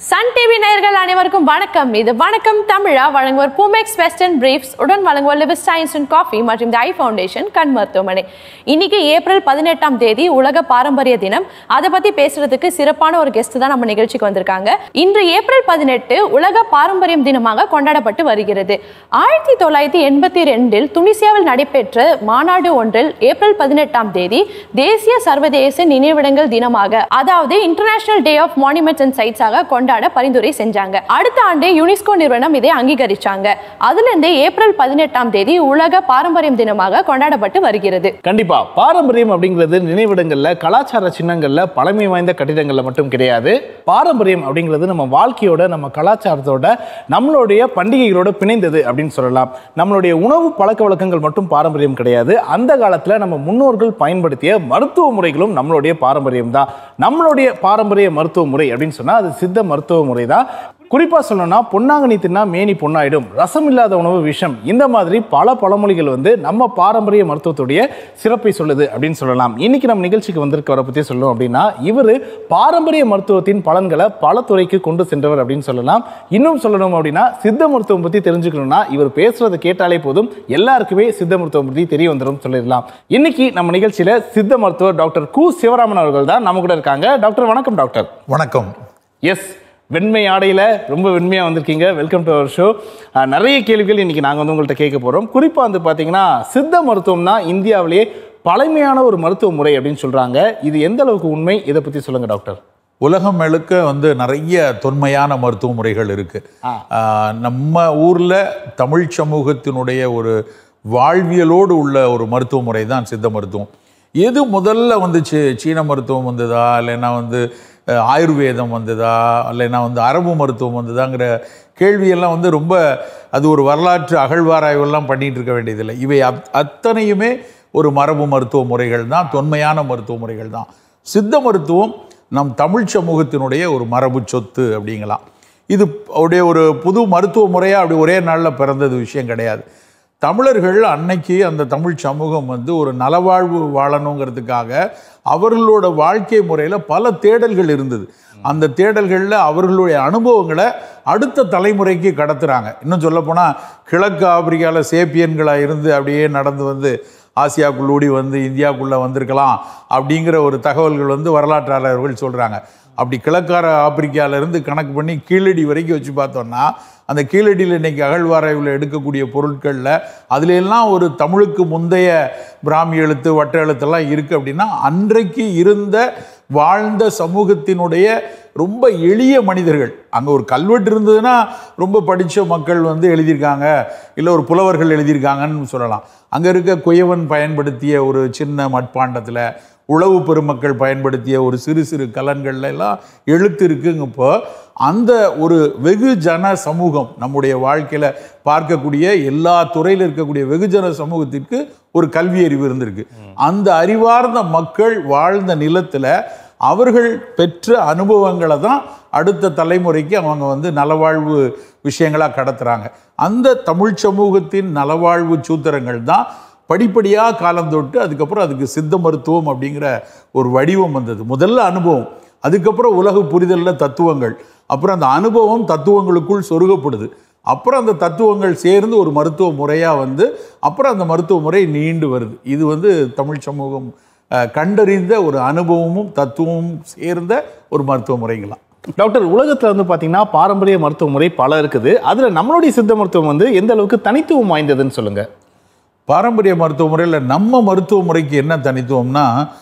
Sun TV நேயர்கள் அனைவருக்கும் வணக்கம் இது வணக்கம் தமிழா வழங்குவர் பூமெக்ஸ் வெஸ்டர்ன் பிரீஃப்ஸ் உடன் வழங்குவர் லிவிஸ் சயின்ஸ் அண்ட் காஃபி மற்றும் தி ஐ ஃபவுண்டேஷன் கண் மருத்துவமனை இன்னைக்கு ஏப்ரல் பதினெட்டாம் தேதி உலக பாரம்பரிய தினம் அதை பத்தி பேசுறதுக்கு சிறப்பான ஒரு கெஸ்ட் தான் நம்ம நிகழ்ச்சிக்கு வந்திருக்காங்க இன்று ஏப்ரல் பதினெட்டு உலக பாரம்பரியம் தினமாக கொண்டாடப்பட்டு வருகிறது ஆயிரத்தி தொள்ளாயிரத்தி எண்பத்தி ரெண்டில் துனிசியாவில் நடைபெற்ற மாநாடு ஒன்றில் ஏப்ரல் பதினெட்டாம் தேதி தேசிய சர்வதேச நினைவிடங்கள் தினமாக அதாவது international day of monuments and சைட்ஸாக கொண்டாட பரிந்துரை செஞ்சாங்க அடுத்த ஆண்டு யுனெஸ்கோ நிறுவனம் இதை அங்கீகரிச்சாங்க அதுல இருந்து ஏப்ரல் பதினெட்டாம் தேதி உலக பாரம்பரியம் தினமாக கொண்டாடப்பட்டு வருகிறது கண்டிப்பா பாரம்பரியம் அப்படிங்கிறது நினைவிடங்கள்ல கலாச்சார சின்னங்கள்ல பழமை வாய்ந்த கட்டிடங்கள்ல மட்டும் கிடையாது பாரம்பரியம் அப்படிங்கிறது நம்ம வாழ்க்கையோட நம்ம கலாச்சாரத்தோட நம்மளுடைய பண்டிகைகளோட பிணைந்தது அப்படின்னு சொல்லலாம் நம்மளுடைய உணவு பழக்க வழக்கங்கள் மட்டும் பாரம்பரியம் கிடையாது அந்த காலத்துல நம்ம முன்னோர்கள் பயன்படுத்திய மருத்துவ முறைகளும் நம்மளுடைய பாரம்பரியம் தான் நம்மளுடைய பாரம்பரிய மருத்துவ முறை அப்படின்னு சொன்னா அது சித்த மருத்துவ முறை தான் குறிப்பா சொல்லணும்னா பொன்னாங்கண்ணி தின்னா மேனி பொன்னாயிடும் ரசம் இல்லாத உணவு விஷம் இந்த மாதிரி பல பழமொழிகள் வந்து நம்ம பாரம்பரிய மருத்துவத்துடைய சிறப்பை சொல்லுது அப்படின்னு சொல்லலாம் இன்னைக்கு நம்ம நிகழ்ச்சிக்கு வந்திருக்கவரை பத்தி சொல்லணும் அப்படின்னா இவர் பாரம்பரிய மருத்துவத்தின் பலன்களை பல துறைக்கு கொண்டு சென்றவர் அப்படின்னு சொல்லலாம் இன்னும் சொல்லணும் அப்படின்னா சித்த மருத்துவம் பத்தி தெரிஞ்சுக்கணும்னா இவர் பேசுறதை கேட்டாலே போதும் எல்லாருக்குமே சித்த மருத்துவம் பத்தி தெரிய வந்துடும் சொல்லிடலாம் இன்னைக்கு நம்ம நிகழ்ச்சியில சித்த மருத்துவர் டாக்டர் கு சிவராமன் அவர்கள் தான் நம்ம கூட இருக்காங்க டாக்டர் வணக்கம் டாக்டர் வணக்கம் எஸ் வெண்மை ஆடையில் ரொம்ப வெண்மையாக வந்திருக்கீங்க வெல்கம் டு அவர் ஷோ நிறைய கேள்விகள் இன்னைக்கு நாங்கள் வந்து உங்கள்கிட்ட கேட்க போகிறோம் குறிப்பாக வந்து பார்த்தீங்கன்னா சித்த மருத்துவம் தான் இந்தியாவிலேயே பழமையான ஒரு மருத்துவ முறை அப்படின்னு சொல்கிறாங்க இது எந்த அளவுக்கு உண்மை இதை பற்றி சொல்லுங்கள் டாக்டர் உலகம் முழுக்க வந்து நிறைய தொன்மையான மருத்துவ முறைகள் இருக்கு ஆ. ஆஹ், நம்ம ஊர்ல தமிழ் சமூகத்தினுடைய ஒரு வாழ்வியலோடு உள்ள ஒரு மருத்துவ முறை தான் சித்த மருத்துவம் எது முதல்ல வந்துச்சு சீன மருத்துவம் வந்ததா இல்லைன்னா வந்து அஹ், ஆயுர்வேதம் வந்ததா இல்லைன்னா வந்து அரபு மருத்துவம் வந்ததாங்கிற கேள்வியெல்லாம் வந்து ரொம்ப அது ஒரு வரலாற்று அகழ்வாராய்வெல்லாம் பண்ணிட்டு இருக்க வேண்டியதில்லை இவை அத் அத்தனையுமே ஒரு மரபு மருத்துவ முறைகள் தான் தொன்மையான மருத்துவ முறைகள் தான் சித்த மருத்துவம் நம் தமிழ் சமூகத்தினுடைய ஒரு மரபு சொத்து அப்படிங்கலாம் இது உடைய ஒரு புது மருத்துவ முறையாக அப்படி ஒரே நாளில் பிறந்தது விஷயம் கிடையாது தமிழர்கள் அன்னைக்கு அந்த தமிழ் சமூகம் வந்து ஒரு நலவாழ்வு வாழணுங்கிறதுக்காக அவர்களோட வாழ்க்கை முறையில் பல தேடல்கள் இருந்தது அந்த தேடல்களில் அவர்களுடைய அனுபவங்களை அடுத்த தலைமுறைக்கு கடத்துறாங்க இன்னும் சொல்லப்போனால் கிழக்கு ஆப்பிரிக்காவில் சேப்பியன்களாக இருந்து அப்படியே நடந்து வந்து ஆசியாக்குள்ளூடி வந்து இந்தியாவுக்குள்ளே வந்திருக்கலாம் அப்படிங்கிற ஒரு தகவல்கள் வந்து வரலாற்றாளர்கள் சொல்கிறாங்க அப்படி கிழக்கார ஆப்பிரிக்காவிலேருந்து கணக்கு பண்ணி கீழடி வரைக்கும் வச்சு பார்த்தோம்னா அந்த கீழடியில் இன்னைக்கு அகழ்வாராய்வில் எடுக்கக்கூடிய பொருட்களில் அதுல எல்லாம் ஒரு தமிழுக்கு முந்தைய பிராமி எழுத்து வட்ட எழுத்தெல்லாம் இருக்குது அப்படின்னா அன்றைக்கு இருந்த வாழ்ந்த சமூகத்தினுடைய ரொம்ப எளிய மனிதர்கள் அங்கே ஒரு கல்வெட்டு இருந்ததுன்னா ரொம்ப படித்த மக்கள் வந்து எழுதியிருக்காங்க இல்லை ஒரு புலவர்கள் எழுதியிருக்காங்கன்னு சொல்லலாம் அங்கே இருக்க குயவன் பயன்படுத்திய ஒரு சின்ன மட்பாண்டத்தில் உழவு பெருமக்கள் பயன்படுத்திய ஒரு சிறு சிறு கலன்கள்ல எல்லாம் எழுத்து இருக்குங்கப்போ அந்த ஒரு வெகுஜன சமூகம் நம்முடைய வாழ்க்கையில் பார்க்கக்கூடிய எல்லா துறையில் இருக்கக்கூடிய வெகுஜன சமூகத்திற்கு ஒரு கல்வி அறிவு இருந்திருக்கு அந்த அறிவார்ந்த மக்கள் வாழ்ந்த நிலத்தில் அவர்கள் பெற்ற அனுபவங்களை தான் அடுத்த தலைமுறைக்கு அவங்க வந்து நலவாழ்வு விஷயங்களாக கடத்துறாங்க அந்த தமிழ் சமூகத்தின் நலவாழ்வு சூத்திரங்கள் தான் படிப்படியாக காலம் தொட்டு அதுக்கப்புறம் அதுக்கு சித்த மருத்துவம் அப்படிங்கிற ஒரு வடிவம் வந்தது முதல்ல அனுபவம் அதுக்கப்புறம் உலக புரிதலில் தத்துவங்கள் அப்புறம் அந்த அனுபவம் தத்துவங்களுக்குள் சொருகப்படுது அப்புறம் அந்த தத்துவங்கள் சேர்ந்து ஒரு மருத்துவ முறையாக வந்து அப்புறம் அந்த மருத்துவ முறை நீண்டு வருது இது வந்து தமிழ் சமூகம் அஹ், கண்டறிந்த ஒரு அனுபவமும் தத்துவமும் சேர்ந்த ஒரு மருத்துவ முறைங்களாம் டாக்டர் உலகத்தில் வந்து பார்த்தீங்கன்னா பாரம்பரிய மருத்துவ முறை பல இருக்குது அதில் நம்மளுடைய சித்த மருத்துவம் வந்து எந்த அளவுக்கு தனித்துவம் வாய்ந்ததுன்னு சொல்லுங்கள் பாரம்பரிய மருத்துவ முறையில் நம்ம மருத்துவ முறைக்கு என்ன தனித்துவம்னா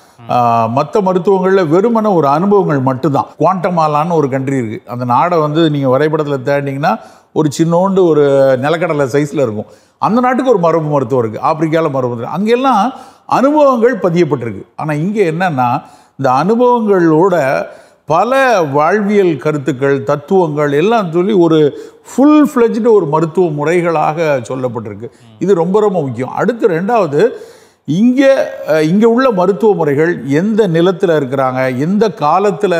மற்ற மருத்துவங்களில் வெறுமன ஒரு அனுபவங்கள் மட்டும்தான் குவாண்டமாலான்னு ஒரு கண்ட்ரி இருக்குது அந்த நாடை வந்து நீங்கள் வரைபடத்தில் தேடினீங்கன்னா ஒரு சின்னோண்டு ஒரு நிலக்கடலை சைஸில் இருக்கும் அந்த நாட்டுக்கு ஒரு மரபு மருத்துவம் இருக்குது ஆப்பிரிக்காவில் மரபு மருத்துவம் அங்கெல்லாம் அனுபவங்கள் பதியப்பட்டிருக்கு ஆனால் இங்கே என்னன்னா இந்த அனுபவங்களோட பல வாழ்வியல் கருத்துக்கள் தத்துவங்கள் எல்லாம் சொல்லி ஒரு ஃபுல் ஃப்ளெஜ்டு ஒரு மருத்துவ முறைகளாக சொல்லப்பட்டிருக்கு இது ரொம்ப ரொம்ப முக்கியம் அடுத்து ரெண்டாவது இங்கே அஹ், இங்கே உள்ள மருத்துவ முறைகள் எந்த நிலத்தில் இருக்கிறாங்க எந்த காலத்தில்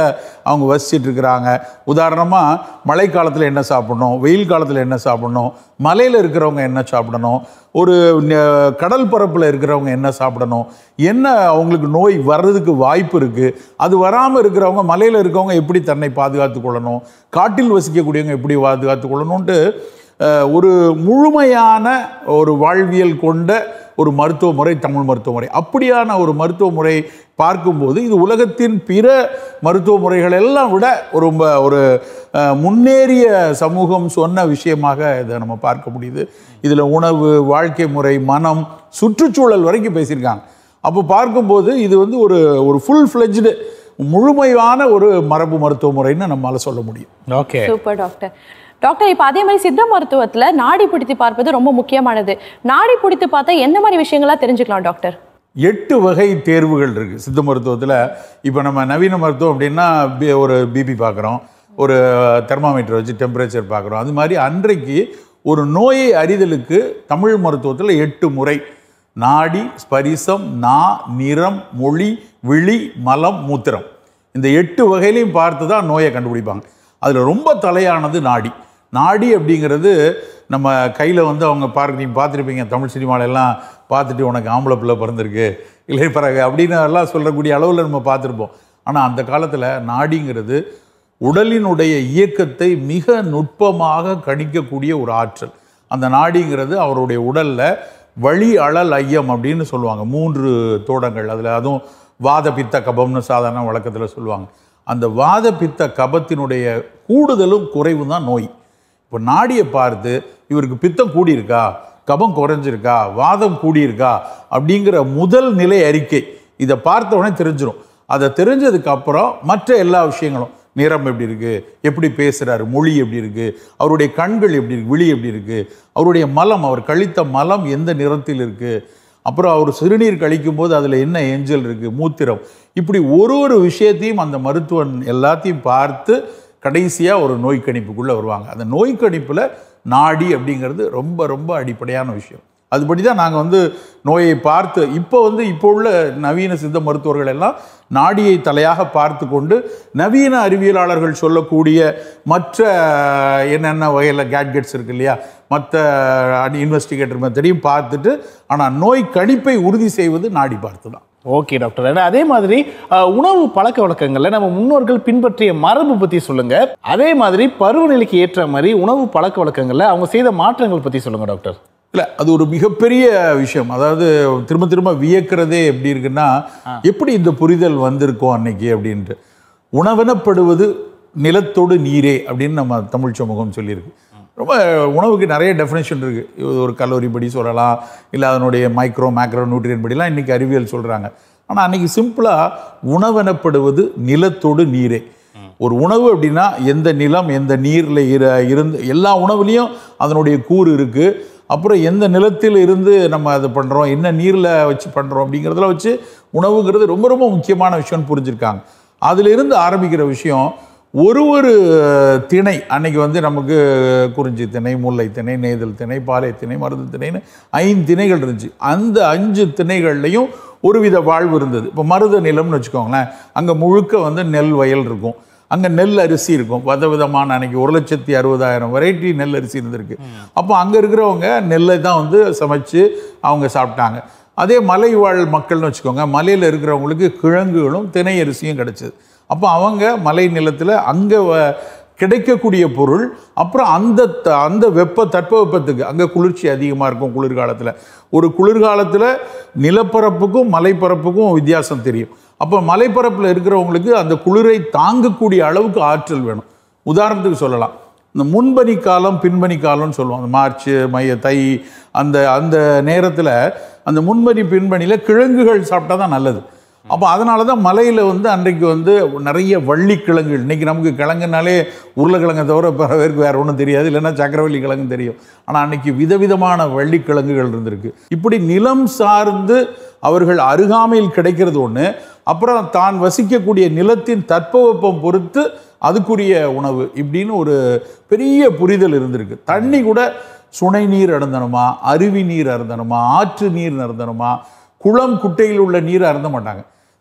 அவங்க வசிச்சிட்டு இருக்கிறாங்க உதாரணமாக மழை காலத்தில் என்ன சாப்பிடணும் வெயில் காலத்தில் என்ன சாப்பிடணும் மலையில் இருக்கிறவங்க என்ன சாப்பிடணும் ஒரு ந- கடல் பரப்பில் இருக்கிறவங்க என்ன சாப்பிடணும் என்ன அவங்களுக்கு நோய் வர்றதுக்கு வாய்ப்பு இருக்குது அது வராமல் இருக்கிறவங்க மலையில் இருக்கவங்க எப்படி தன்னை பாதுகாத்து கொள்ளணும் காட்டில் வசிக்கக்கூடியவங்க எப்படி பாதுகாத்து கொள்ளணும்ன்ட்டு அஹ், ஒரு முழுமையான ஒரு வாழ்வியல் கொண்ட ஒரு மருத்துவ முறை தமிழ் மருத்துவ முறை அப்படியான ஒரு மருத்துவ முறை பார்க்கும்போது இது உலகத்தின் பிற மருத்துவ முறைகள் எல்லாம் விட ஒரு ரொம்ப ஒரு அஹ், முன்னேறிய சமூகம் சொன்ன விஷயமாக இதை நம்ம பார்க்க முடியுது இதில் உணவு வாழ்க்கை முறை மனம் சுற்றுச்சூழல் வரைக்கும் பேசியிருக்காங்க அப்போ பார்க்கும்போது இது வந்து ஒரு ஒரு ஃபுல் ஃப்ளெஜ்டு முழுமையான ஒரு மரபு மருத்துவ முறைன்னு நம்மளால சொல்ல முடியும் ஓகே சூப்பர் டாக்டர் டாக்டர் இப்போ அதே மாதிரி சித்த மருத்துவத்துல நாடி பிடித்து பார்ப்பது ரொம்ப முக்கியமானது நாடி பிடித்து பார்த்தா என்ன மாதிரி விஷயங்களா தெரிஞ்சுக்கலாம் டாக்டர் எட்டு வகை தேர்வுகள் இருக்குது சித்த மருத்துவத்தில் இப்போ நம்ம நவீன மருத்துவம் அப்படின்னா பி- ஒரு பிபி பார்க்குறோம் ஒரு தெர்மாமீட்டர் வச்சு டெம்பரேச்சர் பார்க்குறோம் அது மாதிரி அன்றைக்கு ஒரு நோயை அறிதலுக்கு தமிழ் மருத்துவத்தில் எட்டு முறை நாடி ஸ்பரிசம் நா நிறம் மொழி விழி மலம் மூத்திரம் இந்த எட்டு வகையிலையும் பார்த்து தான் நோயை கண்டுபிடிப்பாங்க அதில் ரொம்ப தலையானது நாடி நாடி அப்படிங்கிறது நம்ம கையில் வந்து அவங்க பார்க்க நீங்கள் பார்த்துருப்பீங்க தமிழ் சினிமால எல்லாம் பார்த்துட்டு உனக்கு ஆம்பளை பிள்ளை பிறந்திருக்கு இல்லை பிறகு அப்படின்னு எல்லாம் சொல்லக்கூடிய அளவில் நம்ம பார்த்துருப்போம் ஆனால் அந்த காலத்தில் நாடிங்கிறது உடலினுடைய இயக்கத்தை மிக நுட்பமாக கணிக்கக்கூடிய ஒரு ஆற்றல் அந்த நாடிங்கிறது அவருடைய உடலில் வழி அழல் ஐயம் அப்படின்னு சொல்லுவாங்க மூன்று தோடங்கள் அதில் அதுவும் வாத பித்த கபம்னு சாதாரண வழக்கத்தில் சொல்லுவாங்க அந்த வாத பித்த கபத்தினுடைய கூடுதலும் குறைவு தான் நோய் இப்போ நாடியை பார்த்து இவருக்கு பித்தம் கூடியிருக்கா கபம் குறைஞ்சிருக்கா வாதம் கூடியிருக்கா அப்படிங்கிற முதல் நிலை அறிக்கை இதை பார்த்த உடனே தெரிஞ்சிடும் அதை தெரிஞ்சதுக்கு அப்புறம் மற்ற எல்லா விஷயங்களும் நிறம் எப்படி இருக்கு எப்படி பேசுறாரு மொழி எப்படி இருக்கு அவருடைய கண்கள் எப்படி இருக்கு விழி எப்படி இருக்கு அவருடைய மலம் அவர் கழித்த மலம் எந்த நிறத்தில் இருக்கு அப்புறம் அவர் சிறுநீர் கழிக்கும் போது அதில் என்ன ஏஞ்சல் இருக்கு மூத்திரம் இப்படி ஒரு ஒரு விஷயத்தையும் அந்த மருத்துவன் எல்லாத்தையும் பார்த்து கடைசியாக ஒரு நோய் கணிப்புக்குள்ளே வருவாங்க அந்த நோய் கணிப்பில் நாடி அப்படிங்கிறது ரொம்ப ரொம்ப அடிப்படையான விஷயம் அதுபடி தான் நாங்கள் வந்து நோயை பார்த்து இப்போ வந்து இப்போ உள்ள நவீன சித்த மருத்துவர்கள் எல்லாம் நாடியை தலையாக பார்த்து கொண்டு நவீன அறிவியலாளர்கள் சொல்லக்கூடிய மற்ற என்னென்ன வகையில் கேட்கெட்ஸ் இருக்கு இல்லையா மற்ற இன்வெஸ்டிகேட்டர் மெத்தடையும் பார்த்துட்டு ஆனால் நோய் கணிப்பை உறுதி செய்வது நாடி பார்த்து தான் ஓகே டாக்டர் ஆனா, அதே மாதிரி அஹ், உணவு பழக்க வழக்கங்கள்ல நம்ம முன்னோர்கள் பின்பற்றிய மரபு பத்தி சொல்லுங்க அதே மாதிரி பருவநிலைக்கு ஏற்ற மாதிரி உணவு பழக்க வழக்கங்கள்ல அவங்க செய்த மாற்றங்கள் பத்தி சொல்லுங்க டாக்டர் இல்லை அது ஒரு மிகப்பெரிய விஷயம் அதாவது திரும்ப திரும்ப வியக்கிறதே எப்படி இருக்குன்னா எப்படி இந்த புரிதல் வந்திருக்கோம் அன்னைக்கு அப்படின்ட்டு உணவெனப்படுவது நிலத்தோடு நீரே அப்படின்னு நம்ம தமிழ் சமூகம் சொல்லியிருக்கு ரொம்ப உணவுக்கு நிறைய டெஃபினேஷன் இருக்குது இது ஒரு கலோரி படி சொல்லலாம் இல்லை அதனுடைய மைக்ரோ மேக்ரோ நியூட்ரியன் படிலாம் இன்றைக்கி அறிவியல் சொல்கிறாங்க ஆனால் அன்றைக்கி சிம்பிளாக உணவெனப்படுவது நிலத்தோடு நீரே ஒரு உணவு அப்படின்னா எந்த நிலம் எந்த நீரில் இர இருந்து எல்லா உணவுலேயும் அதனுடைய கூறு இருக்குது அப்புறம் எந்த நிலத்தில் இருந்து நம்ம அதை பண்ணுறோம் என்ன நீரில் வச்சு பண்ணுறோம் அப்படிங்கிறதுல வச்சு உணவுங்கிறது ரொம்ப ரொம்ப முக்கியமான விஷயம்னு புரிஞ்சிருக்காங்க அதிலிருந்து ஆரம்பிக்கிற விஷயம் ஒரு ஒரு திணை அன்னைக்கு வந்து நமக்கு குறிஞ்சி திணை முல்லை திணை நெய்தல் திணை பாலை திணை மருது திணைன்னு ஐந்து திணைகள் இருந்துச்சு அந்த அஞ்சு திணைகள்லையும் ஒருவித வாழ்வு இருந்தது இப்போ மருத நிலம்னு வச்சுக்கோங்களேன் அங்கே முழுக்க வந்து நெல் வயல் இருக்கும் அங்கே நெல் அரிசி இருக்கும் வித விதமான அன்னைக்கு ஒரு லட்சத்தி அறுபதாயிரம் வெரைட்டி நெல் அரிசி இருந்திருக்கு அப்போ அங்கே இருக்கிறவங்க நெல்லை தான் வந்து சமைச்சு அவங்க சாப்பிட்டாங்க அதே மலை வாழ் மக்கள்னு வச்சுக்கோங்க மலையில் இருக்கிறவங்களுக்கு கிழங்குகளும் திணை அரிசியும் கிடைச்சது அப்போ அவங்க மலை நிலத்தில் அங்கே கிடைக்கக்கூடிய பொருள் அப்புறம் அந்த த- அந்த வெப்ப தட்பவெப்பத்துக்கு அங்கே குளிர்ச்சி அதிகமாக இருக்கும் குளிர்காலத்தில் ஒரு குளிர்காலத்தில் நிலப்பரப்புக்கும் மலைப்பரப்புக்கும் வித்தியாசம் தெரியும் அப்போ மலைப்பரப்பில் இருக்கிறவங்களுக்கு அந்த குளிரை தாங்கக்கூடிய அளவுக்கு ஆற்றல் வேணும் உதாரணத்துக்கு சொல்லலாம் இந்த முன்பனி காலம் பின்பனி காலம்னு சொல்லுவோம் அந்த மார்ச் மைய தை அந்த அந்த நேரத்தில் அந்த முன்பனி பின்பனியில் கிழங்குகள் சாப்பிட்டா தான் நல்லது அப்போ அதனால தான் மலையில் வந்து அன்றைக்கு வந்து நிறைய வள்ளி கிழங்குகள் இன்னைக்கு நமக்கு கிழங்குனாலே உருளைக்கிழங்கை தவிர பிற பேருக்கு வேற ஒன்றும் தெரியாது இல்லைன்னா சக்கரவள்ளி கிழங்கு தெரியும் ஆனால் அன்னைக்கு விதவிதமான வள்ளி கிழங்குகள் இருந்திருக்கு இப்படி நிலம் சார்ந்து அவர்கள் அருகாமையில் கிடைக்கிறது ஒன்று அப்புறம் தான் வசிக்கக்கூடிய நிலத்தின் தட்பவெப்பம் பொறுத்து அதுக்குரிய உணவு இப்படின்னு ஒரு பெரிய புரிதல் இருந்திருக்கு தண்ணி கூட சுனை நீர் அருந்தணுமா அருவி நீர் அருந்தணுமா ஆற்று நீர் அருந்தணுமா குளம் குட்டையில் உள்ள நீர் அருந்த மாட்டாங்க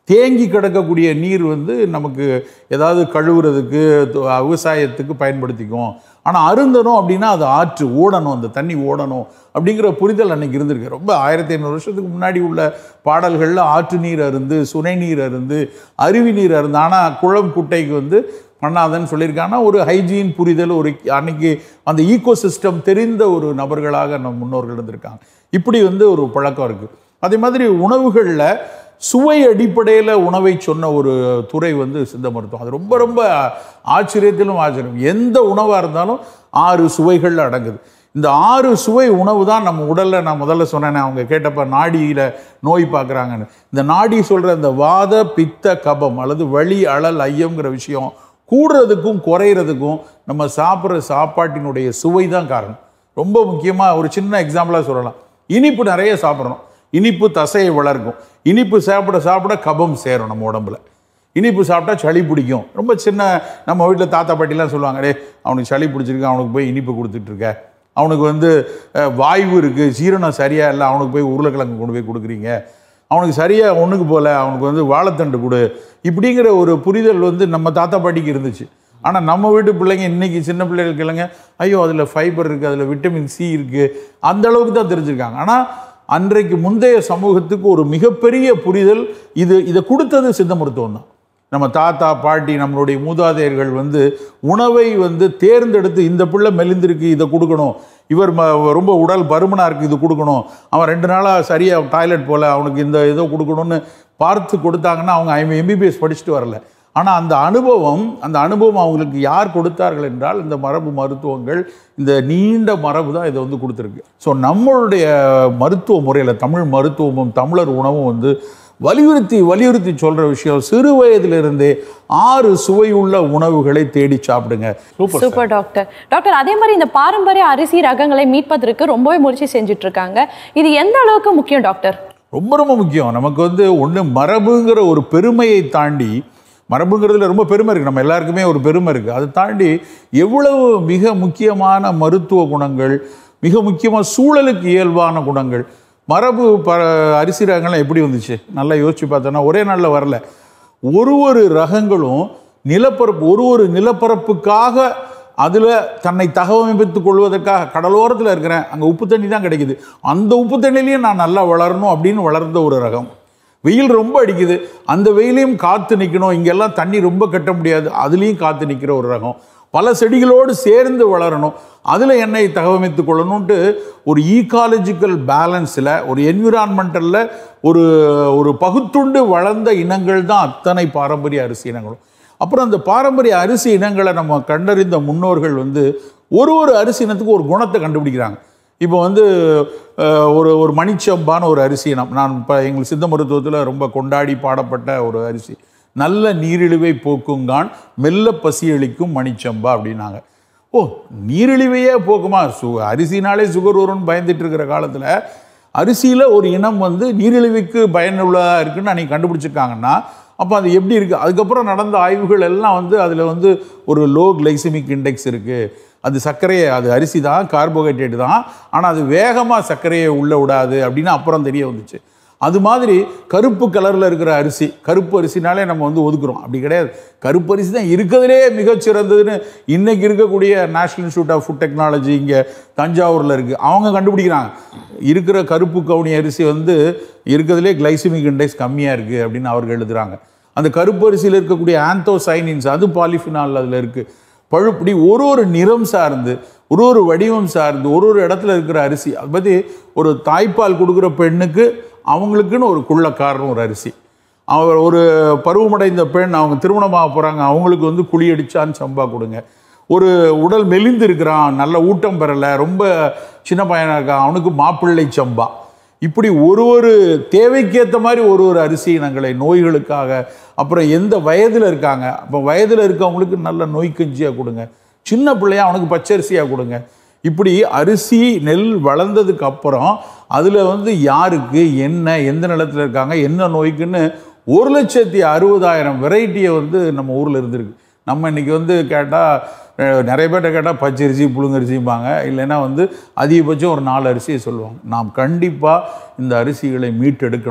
தேங்கி கிடக்கக்கூடிய நீர் வந்து நமக்கு ஏதாவது கழுவுறதுக்கு து- விவசாயத்துக்கு பயன்படுத்திக்கும் ஆனால் அருந்தணும் அப்படின்னா அது ஆற்று ஓடணும் அந்த தண்ணி ஓடணும் அப்படிங்கிற புரிதல் அன்னைக்கு இருந்திருக்கு ரொம்ப ஆயிரத்தி ஐநூறு வருஷத்துக்கு முன்னாடி உள்ள பாடல்களில் ஆற்று நீர் அருந்து சுனை நீர் அருந்து அருவி நீர் அருந்து ஆனால் குளம் குட்டைக்கு வந்து பண்ணாதன்னு சொல்லியிருக்காங்கன்னா ஒரு ஹைஜீன் புரிதல் ஒரு அன்னைக்கு அந்த ஈகோ சிஸ்டம் தெரிந்த ஒரு நபர்களாக நம் முன்னோர்கள் இருந்திருக்காங்க இப்படி வந்து ஒரு பழக்கம் இருக்குது அதே மாதிரி உணவுகளில் சுவை அடிப்படையில் உணவை சொன்ன ஒரு துறை வந்து சித்த மருத்துவம் அது ரொம்ப ரொம்ப ஆச்சரியத்திலும் ஆச்சரியம் எந்த உணவாக இருந்தாலும் ஆறு சுவைகள் அடங்குது இந்த ஆறு சுவை உணவு தான் நம்ம உடலில் நான் முதல்ல சொன்னேனே அவங்க கேட்டப்ப நாடியில் நோய் பார்க்குறாங்கன்னு இந்த நாடி சொல்கிற இந்த வாத பித்த கபம் அல்லது வலி அழல் ஐயம்ங்கிற விஷயம் கூடுறதுக்கும் குறையிறதுக்கும் நம்ம சாப்பிட்ற சாப்பாட்டினுடைய சுவை தான் காரணம் ரொம்ப முக்கியமாக ஒரு சின்ன எக்ஸாம்பிளாக சொல்லலாம் இனிப்பு நிறைய சாப்பிட்றோம் இனிப்பு தசையை வளர்க்கும் இனிப்பு சாப்பிட சாப்பிட கபம் சேரும் நம்ம உடம்புல இனிப்பு சாப்பிட்டா சளி பிடிக்கும் ரொம்ப சின்ன நம்ம வீட்டில் தாத்தா பாட்டிலாம் சொல்லுவாங்க டே அவனுக்கு சளி பிடிச்சிருக்கு அவனுக்கு போய் இனிப்பு கொடுத்துட்டு இருக்க அவனுக்கு வந்து அஹ், வாய்வு இருக்குது ஜீரணம் சரியா இல்லை அவனுக்கு போய் உருளைக்கிழங்கு கொண்டு போய் கொடுக்குறீங்க அவனுக்கு சரியா ஒன்றுக்கு போல அவனுக்கு வந்து வாழைத்தண்டு கொடு இப்படிங்கிற ஒரு புரிதல் வந்து நம்ம தாத்தா பாட்டிக்கு இருந்துச்சு ஆனால் நம்ம வீட்டு பிள்ளைங்க இன்னைக்கு சின்ன பிள்ளைகளுக்கு இல்லைங்க ஐயோ அதில் ஃபைபர் இருக்குது அதில் விட்டமின் சி இருக்குது அந்த அளவுக்கு தான் தெரிஞ்சிருக்காங்க ஆனால் அன்றைக்கு முந்தைய சமூகத்துக்கு ஒரு மிகப்பெரிய புரிதல் இது இதை கொடுத்தது சித்த மருத்துவம் தான் நம்ம தாத்தா பாட்டி நம்மளுடைய மூதாதையர்கள் வந்து உணவை வந்து தேர்ந்தெடுத்து இந்த பிள்ளை மெலிந்திருக்கு இதை கொடுக்கணும் இவர் ம ரொம்ப உடல் பருமனாக இருக்குது இது கொடுக்கணும் அவன் ரெண்டு நாளாக சரியாக டாய்லெட் போல அவனுக்கு இந்த இதை கொடுக்கணும்னு பார்த்து கொடுத்தாங்கன்னா அவங்க ஐம் எம்பிபிஎஸ் படிச்சுட்டு வரல ஆனால் அந்த அனுபவம் அந்த அனுபவம் அவங்களுக்கு யார் கொடுத்தார்கள் என்றால் இந்த மரபு மருத்துவங்கள் இந்த நீண்ட மரபு தான் இதை வந்து கொடுத்துருக்கு ஸோ நம்மளுடைய மருத்துவ முறையில் தமிழ் மருத்துவமும் தமிழர் உணவும் வந்து வலியுறுத்தி வலியுறுத்தி சொல்கிற விஷயம் சிறு வயதிலிருந்தே ஆறு சுவையுள்ள உணவுகளை தேடி சாப்பிடுங்க சூப்பர் டாக்டர் டாக்டர் அதே மாதிரி இந்த பாரம்பரிய அரிசி ரகங்களை மீட்பதற்கு ரொம்பவே முயற்சி செஞ்சுட்டு இருக்காங்க இது எந்த அளவுக்கு முக்கியம் டாக்டர் ரொம்ப ரொம்ப முக்கியம் நமக்கு வந்து ஒன்று மரபுங்கிற ஒரு பெருமையை தாண்டி மரபுங்கிறதுல ரொம்ப பெருமை இருக்குது நம்ம எல்லாருக்குமே ஒரு பெருமை இருக்குது அதை தாண்டி எவ்வளவு மிக முக்கியமான மருத்துவ குணங்கள் மிக முக்கியமாக சூழலுக்கு இயல்பான குணங்கள் மரபு ப அரிசி ரகங்கள்லாம் எப்படி வந்துச்சு நல்லா யோசிச்சு பார்த்தோன்னா ஒரே நாளில் வரல ஒரு ஒரு ரகங்களும் நிலப்பரப்பு ஒரு ஒரு நிலப்பரப்புக்காக அதில் தன்னை தகவமைப்பித்துக் கொள்வதற்காக கடலோரத்தில் இருக்கிறேன் அங்கே உப்பு தண்ணி தான் கிடைக்குது அந்த உப்பு தண்ணிலையும் நான் நல்லா வளரணும் அப்படின்னு வளர்ந்த ஒரு ரகம் வெயில் ரொம்ப அடிக்குது அந்த வெயிலையும் காத்து நிற்கணும் இங்கெல்லாம் தண்ணி ரொம்ப கட்ட முடியாது அதுலேயும் காத்து நிற்கிற ஒரு ரகம் பல செடிகளோடு சேர்ந்து வளரணும் அதில் என்னை தகவமைத்துக் கொள்ளணும்ட்டு ஒரு ஈகாலஜிக்கல் பேலன்ஸில் ஒரு என்விரான்மெண்டலில் ஒரு ஒரு பகுத்துண்டு வளர்ந்த இனங்கள் தான் அத்தனை பாரம்பரிய அரிசி இனங்களும் அப்புறம் அந்த பாரம்பரிய அரிசி இனங்களை நம்ம கண்டறிந்த முன்னோர்கள் வந்து ஒரு ஒரு அரிசி இனத்துக்கு ஒரு குணத்தை கண்டுபிடிக்கிறாங்க இப்போ வந்து அஹ், ஒரு ஒரு மணிச்சம்பான ஒரு அரிசி இனம் நான் இப்போ எங்கள் சித்த மருத்துவத்தில் ரொம்ப கொண்டாடி பாடப்பட்ட ஒரு அரிசி நல்ல நீரிழிவை போக்குங்கான் மெல்ல பசியளிக்கும் மணிச்சம்பா அப்படின்னாங்க ஓ நீரிழிவையே போக்குமா சு அரிசினாலே சுகர் வரும்னு பயந்துட்டு இருக்கிற காலத்தில் அரிசியில் ஒரு இனம் வந்து நீரிழிவுக்கு பயனுள்ளதாக இருக்குன்னு அன்றைக்கி கண்டுபிடிச்சிருக்காங்கன்னா அப்போ அது எப்படி இருக்குது அதுக்கப்புறம் நடந்த ஆய்வுகள் எல்லாம் வந்து அதில் வந்து ஒரு லோ கிளைசிமிக் இண்டெக்ஸ் இருக்குது அது சர்க்கரையை அது அரிசி தான் கார்போஹைட்ரேட் தான் ஆனால் அது வேகமாக சர்க்கரையை உள்ளே விடாது அப்படின்னு அப்புறம் தெரிய வந்துச்சு அது மாதிரி கருப்பு கலரில் இருக்கிற அரிசி கருப்பு அரிசினாலே நம்ம வந்து ஒதுக்குறோம் அப்படி கிடையாது கருப்பு அரிசி தான் இருக்கிறதுலே மிகச்சிறந்ததுன்னு இன்னைக்கு இருக்கக்கூடிய national institute of food technology இங்கே தஞ்சாவூரில் இருக்குது அவங்க கண்டுபிடிக்கிறாங்க இருக்கிற கருப்பு கவுனி அரிசி வந்து இருக்கிறதுலே கிளைசிமிக் இண்டெக்ஸ் கம்மியாக இருக்குது அப்படின்னு அவர்கள் எழுதுகிறாங்க அந்த கருப்பு அரிசியில் இருக்கக்கூடிய ஆந்தோசைனின்ஸ் அது பாலிஃபினால் அதில் இருக்குது பழுப்படி ஒரு ஒரு நிறம் சார்ந்து ஒரு ஒரு வடிவம் சார்ந்து ஒரு ஒரு இடத்துல இருக்கிற அரிசி அதை பற்றி ஒரு தாய்ப்பால் கொடுக்குற பெண்ணுக்கு அவங்களுக்குன்னு ஒரு குள்ளக்காரன் ஒரு அரிசி அவர் ஒரு பருவமடைந்த பெண் அவங்க திருமணமாக போகிறாங்க அவங்களுக்கு வந்து குழி அடிச்சான்னு சம்பா கொடுங்க ஒரு உடல் மெலிந்து இருக்கிறான் நல்ல ஊட்டம் பெறலை ரொம்ப சின்ன பையனாக இருக்கான் அவனுக்கு மாப்பிள்ளை சம்பா இப்படி ஒரு ஒரு தேவைக்கேற்ற மாதிரி ஒரு ஒரு அரிசி இனங்களை நோய்களுக்காக அப்புறம் எந்த வயதில் இருக்காங்க அப்போ வயதில் இருக்கவங்களுக்கு நல்ல நோய் கஞ்சியாக கொடுங்க சின்ன பிள்ளையா அவனுக்கு பச்சரிசியாக கொடுங்க இப்படி அரிசி நெல் வளர்ந்ததுக்கு அப்புறம் அதில் வந்து யாருக்கு என்ன எந்த நிலத்தில் இருக்காங்க என்ன நோய்க்குன்னு ஒரு லட்சத்தி அறுபதாயிரம் வெரைட்டியை வந்து நம்ம ஊரில் இருந்திருக்கு நம்ம இன்னைக்கு வந்து கேட்டால் நிறைய பேர்ட்ட கேட்டால் பச்சரிசி புழுங்கரிசிம்பாங்க இல்லைன்னா வந்து அதிகபட்சம் ஒரு நாலு அரிசியை சொல்லுவாங்க நாம் கண்டிப்பாக இந்த அரிசிகளை மீட்டெடுக்கணும்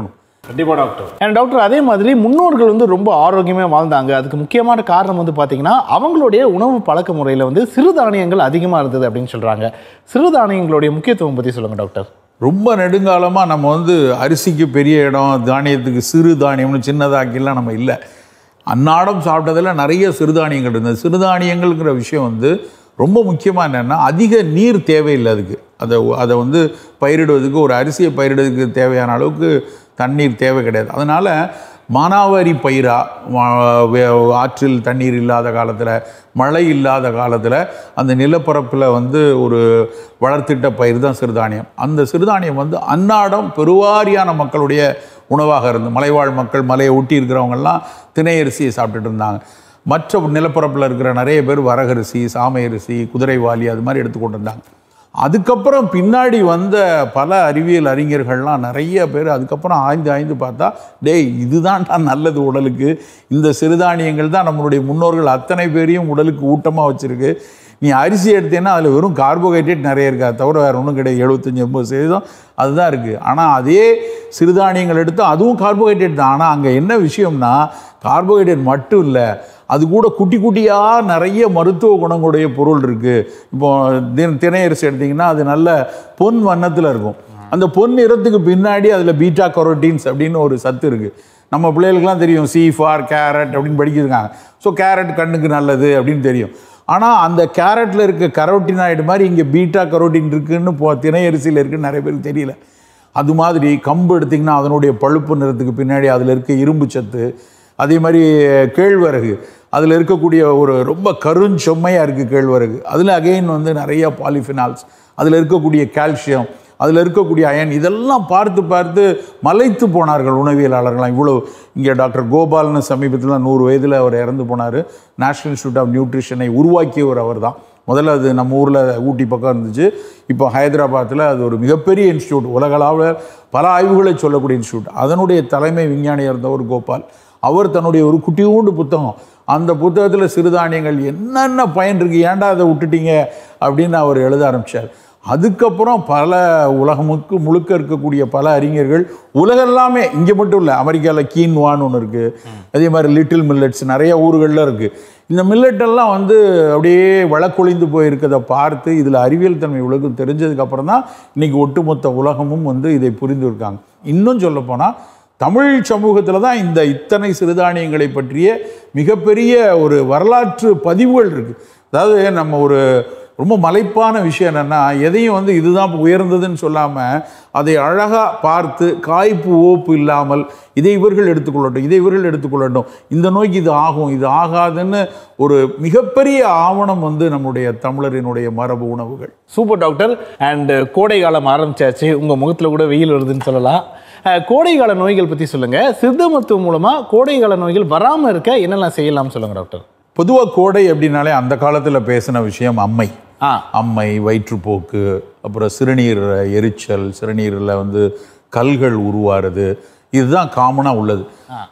கண்டிப்பா டாக்டர் அண்ட் டாக்டர் அதே மாதிரி முன்னோர்கள் வந்து ரொம்ப ஆரோக்கியமாக வாழ்ந்தாங்க அதுக்கு முக்கியமான காரணம் வந்து பார்த்தீங்கன்னா அவங்களுடைய உணவு பழக்க முறையில் வந்து சிறுதானியங்கள் அதிகமாக இருந்தது அப்படின்னு சொல்றாங்க சிறுதானியங்களுடைய முக்கியத்துவம் பற்றி சொல்லுங்க டாக்டர் ரொம்ப நெடுங்காலமாக நம்ம வந்து அரிசிக்கு பெரிய இடம் தானியத்துக்கு சிறு தானியம்னு சின்னதாக்கிலாம் நம்ம இல்லை அன்னாடம் சாப்பிட்டதில் நிறைய சிறுதானியங்கள் இருந்தது சிறுதானியங்கள்ங்கிற விஷயம் வந்து ரொம்ப முக்கியமாக என்னென்னா அதிக நீர் தேவையில்லை அதுக்கு அதை அதை வந்து பயிரிடுவதுக்கு ஒரு அரிசியை பயிரிடுவதற்கு தேவையான அளவுக்கு தண்ணீர் தேவை கிடையாது அதனால் மானாவாரி பயிரா வா- வே- ஆற்றில் தண்ணீர் இல்லாத காலத்தில் மழை இல்லாத காலத்தில் அந்த நிலப்பரப்பில் வந்து ஒரு வளர்த்திட்ட பயிர் தான் சிறுதானியம் அந்த சிறுதானியம் வந்து அன்னாடம் பெருவாரியான மக்களுடைய உணவாக இருந்து மலைவாழ் மக்கள் மலையை ஒட்டி இருக்கிறவங்கெல்லாம் திணை அரிசியை சாப்பிட்டுட்டு இருந்தாங்க மற்ற நிலப்பரப்பில் இருக்கிற நிறைய பேர் வரகரிசி சாமை அரிசி குதிரைவாலி அது மாதிரி எடுத்துக்கொண்டு இருந்தாங்க அதுக்கப்புறம் பின்னாடி வந்த பல அறிவியல் அறிஞர்கள்லாம் நிறைய பேர் அதுக்கப்புறம் ஆய்ந்து ஆய்ந்து பார்த்தா டேய் இதுதான்டா நல்லது உடலுக்கு இந்த சிறுதானியங்கள் தான் நம்மளுடைய முன்னோர்கள் அத்தனை பேரையும் உடலுக்கு ஊட்டமாக வச்சிருக்கு நீ அரிசி எடுத்தேன்னா அதில் வெறும் கார்போஹைட்ரேட் நிறைய இருக்கா தவிர வேறு ஒன்றும் கிடையாது எழுபத்தஞ்சி எண்பது சதவீதம் அதுதான் இருக்குது ஆனால் அதே சிறுதானியங்கள் எடுத்து அதுவும் கார்போஹைட்ரேட் தான் ஆனால் அங்கே என்ன விஷயம்னா கார்போஹைட்ரேட் மட்டும் இல்லை அது கூட குட்டி குட்டியாக நிறைய மருத்துவ குணங்களுடைய பொருள் இருக்குது இப்போ தின தினை அரிசி எடுத்திங்கன்னா அது நல்ல பொன் வண்ணத்தில் இருக்கும் அந்த பொன் நிறத்துக்கு பின்னாடி அதில் பீட்டா கரோட்டீன்ஸ் அப்படின்னு ஒரு சத்து இருக்குது நம்ம பிள்ளைகளுக்குலாம் தெரியும் சி ஃபார் கேரட் அப்படின்னு படிக்கிருக்காங்க ஸோ கேரட் கண்ணுக்கு நல்லது அப்படின்னு தெரியும் ஆனால் அந்த கேரட்டில் இருக்க கரோட்டினாய்டு மாதிரி இங்கே பீட்டா கரோட்டின் இருக்குன்னு போ தினை அரிசியில் இருக்குன்னு நிறைய பேருக்கு தெரியல அது மாதிரி கம்பு எடுத்திங்கன்னா அதனுடைய பழுப்பு நிறத்துக்கு பின்னாடி அதில் இருக்க இரும்பு சத்து அதே மாதிரி கேழ்வரகு அதில் இருக்கக்கூடிய ஒரு ரொம்ப கருஞ்சொம்மையாக இருக்குது கேழ்வரகு அதில் அகைன் வந்து நிறைய பாலிஃபினால்ஸ் அதில் இருக்கக்கூடிய கால்சியம் அதில் இருக்கக்கூடிய அயன் இதெல்லாம் பார்த்து பார்த்து மலைத்து போனார்கள் உணவியலாளர்கள்லாம் இவ்வளோ இங்கே டாக்டர் கோபால்னு சமீபத்தில் நூறு வயதில் அவர் இறந்து போனார் நேஷனல் இன்ஸ்டியூட் ஆஃப் நியூட்ரிஷனை உருவாக்கியவர் அவர் தான் முதல்ல அது நம்ம ஊரில் ஊட்டி பக்கம் இருந்துச்சு இப்போ ஹைதராபாத்தில் அது ஒரு மிகப்பெரிய இன்ஸ்டியூட் உலகளவில் பல ஆய்வுகளை சொல்லக்கூடிய இன்ஸ்டியூட் அதனுடைய தலைமை விஞ்ஞானியாக இருந்தவர் கோபால் அவர் தன்னுடைய ஒரு குட்டியூண்டு புத்தகம் அந்த புத்தகத்தில் சிறுதானியங்கள் என்னென்ன பயன் இருக்கு ஏன்டா அதை விட்டுட்டீங்க அப்படின்னு அவர் எழுத ஆரம்பித்தார் அதுக்கப்புறம் பல உலகமுக்கு முழுக்க இருக்கக்கூடிய பல அறிஞர்கள் உலகெல்லாமே இங்கே மட்டும் இல்லை அமெரிக்காவில் கீன்வான்னு ஒன்று இருக்குது அதே மாதிரி லிட்டில் மில்லட்ஸ் நிறைய ஊர்களில் இருக்குது இந்த மில்லட்டெல்லாம் வந்து அப்படியே வழக்கொழிந்து போயிருக்கதை பார்த்து இதில் அறிவியல் தன்மை உலகம் தெரிஞ்சதுக்கப்புறம் தான் இன்றைக்கி ஒட்டுமொத்த உலகமும் வந்து இதை புரிந்து இருக்காங்க இன்னும் சொல்லப்போனால் தமிழ் சமூகத்தில் தான் இந்த இத்தனை சிறுதானியங்களை பற்றிய மிகப்பெரிய ஒரு வரலாற்று பதிவுகள் இருக்குது அதாவது நம்ம ஒரு ரொம்ப மலைப்பான விஷயம் என்னென்னா எதையும் வந்து இதுதான் உயர்ந்ததுன்னு சொல்லாமல் அதை அழகாக பார்த்து காய்ப்பு ஓப்பு இல்லாமல் இதை இவர்கள் எடுத்துக்கொள்ளட்டும் இதை இவர்கள் எடுத்துக்கொள்ளட்டும் இந்த நோய்க்கு இது ஆகும் இது ஆகாதுன்னு ஒரு மிகப்பெரிய ஆவணம் வந்து நம்முடைய தமிழரினுடைய மரபு உணவுகள் சூப்பர் டாக்டர் அண்ட் கோடை காலம் ஆரம்பிச்சாச்சு உங்க முகத்துல கூட வெயில் வருதுன்னு சொல்லலாம் அஹ், கோடை கால நோய்கள் பத்தி சொல்லுங்க சித்த மருத்துவம் மூலமா கோடை கால நோய்கள் வராம இருக்க என்னெல்லாம் செய்யலாம் சொல்லுங்க டாக்டர் பொதுவாக கோடை அப்படின்னாலே அந்த காலத்தில் பேசின விஷயம் அம்மை ஆ அம்மை வயிற்றுப்போக்கு அப்புறம் சிறுநீர் எரிச்சல் சிறுநீரில் வந்து கல்கள் உருவாருது இதுதான் காமனாக உள்ளது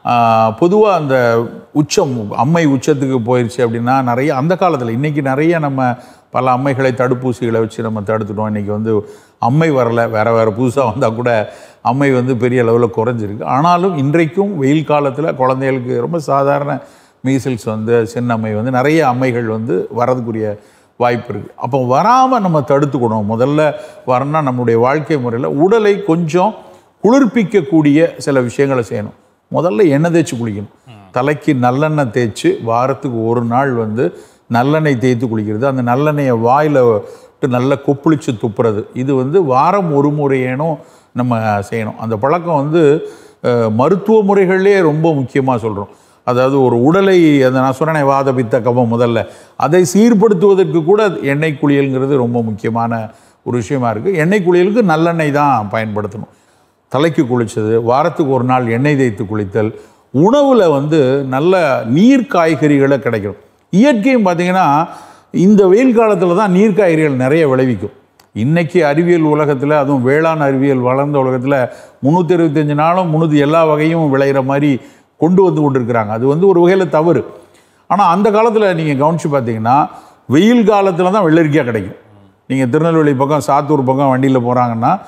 பொதுவாக அந்த உச்சம் அம்மை உச்சத்துக்கு போயிடுச்சு அப்படின்னா நிறைய அந்த காலத்தில் இன்றைக்கி நிறைய நம்ம பல அம்மைகளை தடுப்பூசிகளை வச்சு நம்ம தடுத்துட்டோம் இன்றைக்கி வந்து அம்மை வரலை வேறு வேறு புதுசாக வந்தால் கூட அம்மை வந்து பெரிய அளவில் குறைஞ்சிருக்கு ஆனாலும் இன்றைக்கும் வெயில் காலத்தில் குழந்தைகளுக்கு ரொம்ப சாதாரண மீசில்ஸ் வந்து சின்னம்மை வந்து நிறைய அம்மைகள் வந்து வரதுக்குரிய வாய்ப்பு இருக்குது அப்போ வராமல் நம்ம தடுத்துக்கணும் முதல்ல வரணும்னா நம்மளுடைய வாழ்க்கை முறையில் உடலை கொஞ்சம் குளிர்ப்பிக்கக்கூடிய சில விஷயங்களை செய்யணும் முதல்ல எண்ணெய் தேய்ச்சி குளிக்கணும் தலைக்கு நல்லெண்ணெய் தேய்ச்சி வாரத்துக்கு ஒரு நாள் வந்து நல்லெண்ணெய் தேய்த்து குளிக்கிறது அந்த நல்லெண்ணெயை வாயில் விட்டு நல்லா கொப்பளிச்சு துப்புறது இது வந்து வாரம் ஒரு முறையேனும் நம்ம செய்யணும் அந்த பழக்கம் வந்து அஹ், மருத்துவ முறைகள்லேயே ரொம்ப முக்கியமாக சொல்கிறோம் அதாவது ஒரு உடலை அந்த நான் சொன்னேனே வாத பித்த கபம் முதல்ல அதை சீர்படுத்துவதற்கு கூட எண்ணெய் குளியல்ங்கிறது ரொம்ப முக்கியமான ஒரு விஷயமா இருக்குது எண்ணெய் குளியலுக்கு நல்லெண்ணெய் தான் பயன்படுத்தணும் தலைக்கு குளித்தது வாரத்துக்கு ஒரு நாள் எண்ணெய் தேய்த்து குளித்தல் உணவில் வந்து நல்ல நீர் காய்கறிகளை கிடைக்கும் இயற்கையும் பார்த்தீங்கன்னா இந்த வெயில் காலத்தில் தான் நீர் காய்கறிகள் நிறைய விளைவிக்கும் இன்னைக்கு அறிவியல் உலகத்தில் அதுவும் வேளாண் அறிவியல் வளர்ந்த உலகத்தில் முந்நூற்றி இருபத்தஞ்சு நாளும் முந்நூற்றி எல்லா வகையும் விளையிற மாதிரி கொண்டு வந்து கொண்டிருக்கிறாங்க அது வந்து ஒரு வகையில் தவறு ஆனால் அந்த காலத்தில் நீங்கள் கவனித்து பார்த்தீங்கன்னா வெயில் காலத்தில் தான் வெள்ளரிக்காய் கிடைக்கும் நீங்கள் திருநெல்வேலி பக்கம் சாத்தூர் பக்கம் வண்டியில் போகிறாங்கன்னா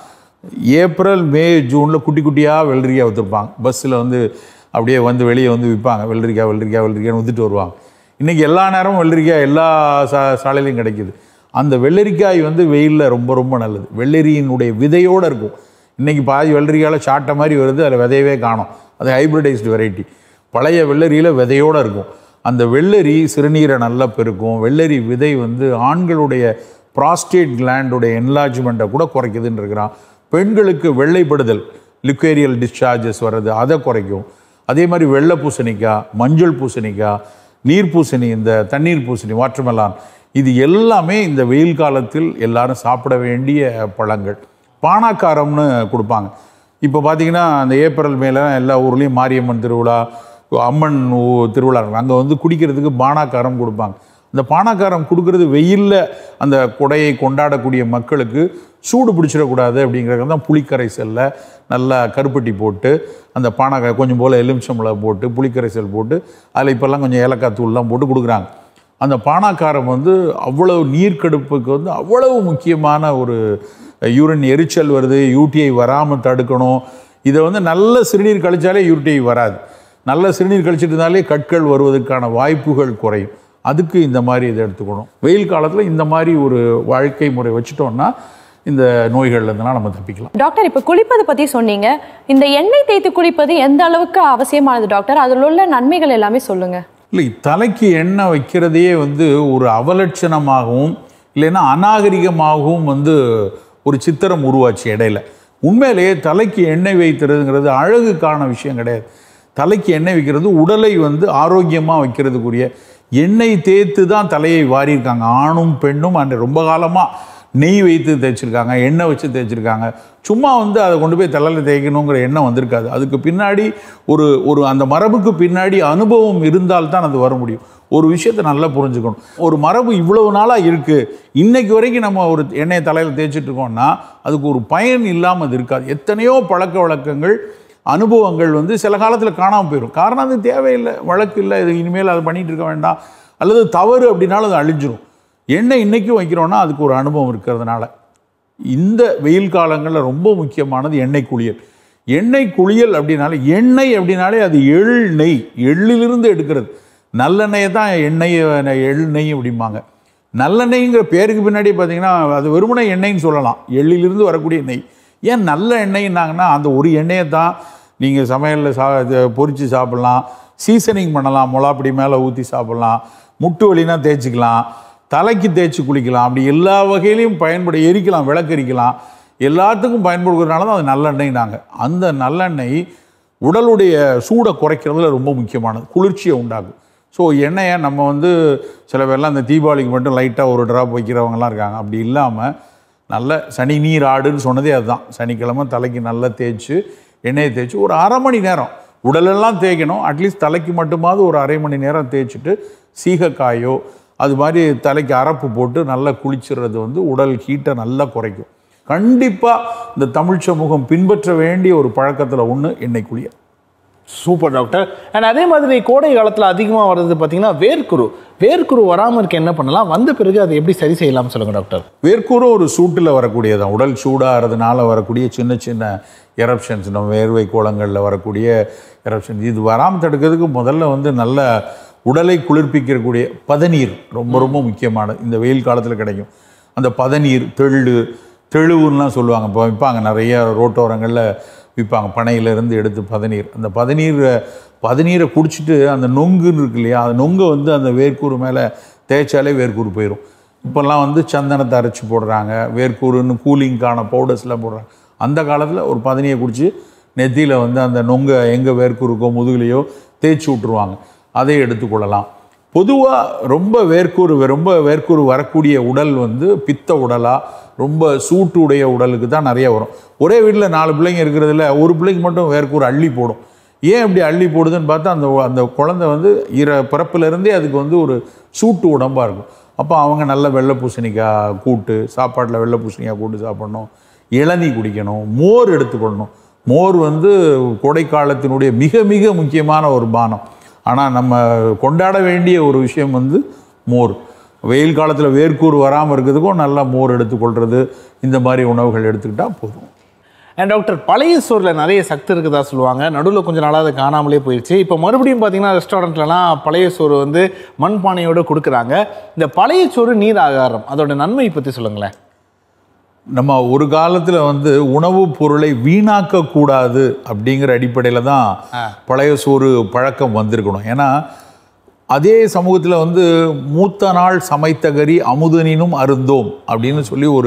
ஏப்ரல் மே ஜூனில் குட்டி குட்டியாக வெள்ளரிக்காய் விற்றுருப்பாங்க பஸ்ஸில் வந்து அப்படியே வந்து வெளியே வந்து விற்பாங்க வெள்ளரிக்காய் வெள்ளரிக்காய் வெள்ளரிக்காய் விற்றுட்டு வருவாங்க இன்றைக்கி எல்லா நேரமும் வெள்ளரிக்காய் எல்லா சா சாலையிலையும் கிடைக்குது அந்த வெள்ளரிக்காய் வந்து வெயிலில் ரொம்ப ரொம்ப நல்லது வெள்ளரியினுடைய விதையோடு இருக்கும் இன்றைக்கி பாதி வெள்ளரிக்காயில் சாட்டை மாதிரி வருது அதில் விதையவே காணும் அது ஹைப்ரிடைஸ்டு வெரைட்டி பழைய வெள்ளரியில் விதையோடு இருக்கும் அந்த வெள்ளரி சிறுநீரை நல்லா பெருக்கும் வெள்ளரி விதை வந்து ஆண்களுடைய ப்ராஸ்டேட் கிளாண்டுடைய என்லார்ஜ்மெண்ட்டை கூட குறைக்குதுன்னு இருக்கிறான் பெண்களுக்கு வெள்ளைப்படுதல் லிக்வேரியல் டிஸ்சார்ஜஸ் வர்றது அதை குறைக்கும் அதே மாதிரி வெள்ளை பூசணிக்காய் மஞ்சள் பூசணிக்காய் நீர் பூசணி இந்த தண்ணீர் பூசணி வாட்டர்மெலான் இது எல்லாமே இந்த வெயில் காலத்தில் எல்லாரும் சாப்பிட வேண்டிய பழங்கள் பானாக்காரம்னு கொடுப்பாங்க இப்போ பார்த்தீங்கன்னா அந்த ஏப்ரல் மேல எல்லா ஊர்லேயும் மாரியம்மன் திருவிழா அம்மன் ஊ- திருவிழா இருக்கும் அங்கே வந்து குடிக்கிறதுக்கு பானாக்காரம் கொடுப்பாங்க அந்த பானாக்காரம் கொடுக்கறது வெயிலில் அந்த கொடையை கொண்டாடக்கூடிய மக்களுக்கு சூடு பிடிச்சிடக்கூடாது அப்படிங்கிறது தான் புளிக்கரைசலில் நல்லா கருப்பட்டி போட்டு அந்த பானாக்காய் கொஞ்சம் போல் எலுமிச்சம்பழம் போட்டு புளிக்கரைசல் போட்டு அதில் இப்போல்லாம் கொஞ்சம் ஏலக்காய் தூள்லாம் போட்டு கொடுக்குறாங்க அந்த பானாக்காரம் வந்து அவ்வளவு நீர்க்கடுப்புக்கு வந்து அவ்வளவு முக்கியமான ஒரு யூரின் எரிச்சல் வருது யூடிஐ வராமல் தடுக்கணும் இதை வந்து நல்ல சிறுநீர் கழிச்சாலே யூடிஐ வராது நல்ல சிறுநீர் கழிச்சிட்டு இருந்தாலே கற்கள் வருவதற்கான வாய்ப்புகள் குறையும் அதுக்கு இந்த மாதிரி இதை எடுத்துக்கணும் வெயில் காலத்தில் இந்த மாதிரி ஒரு வாழ்க்கை முறை வச்சுட்டோம்னா இந்த நோய்கள்ல இருந்தெல்லாம் நம்ம தப்பிக்கலாம் டாக்டர் இப்போ குளிப்பது பத்தி சொன்னீங்க இந்த எண்ணெய் தேய்த்து குளிப்பது எந்த அளவுக்கு அவசியமானது டாக்டர் அதில் உள்ள நன்மைகள் எல்லாமே சொல்லுங்க இல்லை தலைக்கு எண்ணெய் வைக்கிறதையே வந்து ஒரு அவலட்சணமாகவும் இல்லைன்னா அநாகரிகமாகவும் வந்து ஒரு சித்திரம் உருவாச்சு இடையில உண்மையிலேயே தலைக்கு எண்ணெய் வைக்கிறதுங்கிறது அழகுக்கான விஷயம் கிடையாது தலைக்கு எண்ணெய் வைக்கிறது உடலை வந்து ஆரோக்கியமாக வைக்கிறதுக்குரிய எண்ணெய் தேய்த்து தான் தலையை வாரியிருக்காங்க ஆணும் பெண்ணும் அந்த ரொம்ப காலமாக நெய் வைத்து தேய்ச்சிருக்காங்க எண்ணெய் வச்சு தேய்ச்சிருக்காங்க சும்மா வந்து அதை கொண்டு போய் தலையில் தேய்க்கணுங்கிற எண்ணம் வந்திருக்காது அதுக்கு பின்னாடி ஒரு ஒரு அந்த மரபுக்கு பின்னாடி அனுபவம் இருந்தால்தான் அது வர முடியும் ஒரு விஷயத்தை நல்லா புரிஞ்சுக்கணும் ஒரு மரபு இவ்வளவு நாளாக இருக்குது இன்னைக்கு வரைக்கும் நம்ம ஒரு எண்ணெயை தலையில் தேய்ச்சிட்டு இருக்கோம்னா அதுக்கு ஒரு பயன் இல்லாமல் அது இருக்காது எத்தனையோ பழக்க வழக்கங்கள் அனுபவங்கள் வந்து சில காலத்தில் காணாமல் போயிடும் காரணம் அது தேவையில்லை வழக்கு இல்லை இது இனிமேல் அதை பண்ணிட்டு இருக்க வேண்டாம் அல்லது தவறு அப்படின்னாலும் அது அழிஞ்சிரும் எண்ணெய் இன்னைக்கும் வைக்கிறோன்னா அதுக்கு ஒரு அனுபவம் இருக்கிறதுனால இந்த வெயில் காலங்களில் ரொம்ப முக்கியமானது எண்ணெய் குளியல் எண்ணெய் குளியல் அப்படின்னாலே எண்ணெய் அப்படின்னாலே அது எள் நெய் எள்ளிலிருந்து எடுக்கிறது நல்லெண்ணெயை தான் எண்ணெய் எள் நெய் அப்படிம்பாங்க நல்லெண்ணெய்ங்கிற பேருக்கு பின்னாடி பார்த்தீங்கன்னா அது வெறுமனே எண்ணெய்ன்னு சொல்லலாம் எள்ளிலிருந்து வரக்கூடிய நெய் ஏன் நல்ல எண்ணெய்னாங்கன்னா அந்த ஒரு எண்ணெயை தான் நீங்கள் சமையலில் சா பொரித்து சாப்பிட்லாம் சீசனிங் பண்ணலாம் முளாப்படி மேலே ஊற்றி சாப்பிட்லாம் முட்டு வலினா தேய்ச்சிக்கலாம் தலைக்கு தேய்ச்சி குளிக்கலாம் அப்படி எல்லா வகையிலையும் பயன்பட எரிக்கலாம் விளக்கரிக்கலாம் எல்லாத்துக்கும் பயன்படுகிறதுனால தான் அது நல்லெண்ணெய் நாங்கள் அந்த நல்லெண்ணெய் உடலுடைய சூடை குறைக்கிறதுல ரொம்ப முக்கியமானது குளிர்ச்சியை உண்டாகும் ஸோ எண்ணெயை நம்ம வந்து சில பேர்லாம் இந்த தீபாவளிக்கு மட்டும் லைட்டாக ஒரு ட்ராப் வைக்கிறவங்கலாம் இருக்காங்க அப்படி இல்லாமல் நல்ல சனி நீர் ஆடுன்னு சொன்னதே அதுதான் சனிக்கிழமை தலைக்கு நல்லா தேய்ச்சி எண்ணெயை தேய்ச்சி ஒரு அரை மணி நேரம் உடலெல்லாம் தேய்க்கணும் அட்லீஸ்ட் தலைக்கு மட்டுமாவது ஒரு அரை மணி நேரம் தேய்ச்சிட்டு சீகக்காயோ அது மாதிரி தலைக்கு அரப்பு போட்டு நல்லா குளிச்சிடுறது வந்து உடல் ஹீட்டை நல்லா குறைக்கும் கண்டிப்பாக இந்த தமிழ் சமூகம் பின்பற்ற வேண்டிய ஒரு பழக்கத்தில் ஒன்று எண்ணெய் குளியல் சூப்பர் டாக்டர் அண்ட் அதே மாதிரி கோடை காலத்தில் அதிகமாக வர்றது பார்த்தீங்கன்னா வேர்க்குரு வேர்க்குரு வராமல் இருக்க என்ன பண்ணலாம் வந்த பிறகு அதை எப்படி சரி செய்யலாம் சொல்லுங்க டாக்டர் வேர்க்கூறும் ஒரு சூட்டில் வரக்கூடியதான் உடல் சூடாகிறதுனால வரக்கூடிய சின்ன சின்ன எரப்ஷன்ஸ் நம்ம வேர்வை கோலங்களில் வரக்கூடிய எரப்ஷன்ஸ் இது வராமல் தடுக்கிறதுக்கு முதல்ல வந்து நல்ல உடலை குளிர்ப்பிக்கக்கூடிய பதநீர் ரொம்ப ரொம்ப முக்கியமானது இந்த வெயில் காலத்தில் கிடைக்கும் அந்த பதநீர் தெள்ளு தெளுவுன்னெலாம் சொல்லுவாங்க இப்போ விற்பாங்க நிறைய ரோட்டோரங்களில் விற்பாங்க பனையிலேருந்து எடுத்து பதநீர் அந்த பதநீர் பதநீரை குடிச்சிட்டு அந்த நொங்குன்னு இருக்கு இல்லையா அந்த நொங்கை வந்து அந்த வேர்க்கூறு மேலே தேய்ச்சாலே வேர்க்கூறு போயிடும் இப்போல்லாம் வந்து சந்தனத்தை அரைச்சி போடுறாங்க வேர்க்கூறுன்னு கூலிங்கான பவுடர்ஸ்லாம் போடுறாங்க அந்த காலத்தில் ஒரு பதனியை குடிச்சு நெத்தியில் வந்து அந்த நொங்கை எங்கே வேர்க்கூறுக்கோ முதுகுலையோ தேய்ச்சி விட்ருவாங்க அதை எடுத்துக்கொள்ளலாம் பொதுவாக ரொம்ப வேர்க்கூறு ரொம்ப வேர்க்கூறு வரக்கூடிய உடல் வந்து பித்த உடலா ரொம்ப சூட்டு உடைய உடலுக்கு தான் நிறைய வரும் ஒரே வீட்டில் நாலு பிள்ளைங்க இருக்கிறதுல ஒரு பிள்ளைக்கு மட்டும் வேர்க்கூறு அள்ளி போடும் ஏன் இப்படி அள்ளி போடுதுன்னு பார்த்தா அந்த அந்த குழந்தை வந்து இர பிறப்பிலிருந்தே அதுக்கு வந்து ஒரு சூட்டு உடம்பாக இருக்கும் அப்போ அவங்க நல்ல வெள்ளை பூசணிக்காய் கூட்டு சாப்பாட்டில் வெள்ளை பூசணிக்காய் கூட்டு சாப்பிடணும் இளநீ குடிக்கணும் மோர் எடுத்துக்கொள்ளணும் மோர் வந்து கோடைக்காலத்தினுடைய மிக மிக முக்கியமான ஒரு பானம் ஆனால் நம்ம கொண்டாட வேண்டிய ஒரு விஷயம் வந்து மோர் வெயில் காலத்தில் வேர்க்கூறு வராமல் இருக்கிறதுக்கும் நல்லா மோர் எடுத்துக்கொள்கிறது இந்த மாதிரி உணவுகள் எடுத்துக்கிட்டால் போதும் அண்ட் டாக்டர் பழைய சோறில் நிறைய சக்தி இருக்குதா சொல்லுவாங்க நடுவில் கொஞ்ச நாளாக அது காணாமலே போயிடுச்சு இப்போ மறுபடியும் பார்த்தீங்கன்னா ரெஸ்டாரண்ட்லலாம் பழைய சோறு வந்து மண்பானையோடு கொடுக்குறாங்க இந்த பழைய சோறு நீர் ஆகாரம் அதோட நன்மை பற்றி சொல்லுங்களேன் நம்ம ஒரு காலத்தில் வந்து உணவுப் பொருளை வீணாக்கக்கூடாது அப்படிங்கிற அடிப்படையில் தான் பழைய சோறு பழக்கம் வந்திருக்கணும் ஏன்னா அதே சமூகத்தில் வந்து மூத்த நாள் சமைத்த கறி அமுதனினும் அருந்தோம் அப்படின்னு சொல்லி ஒரு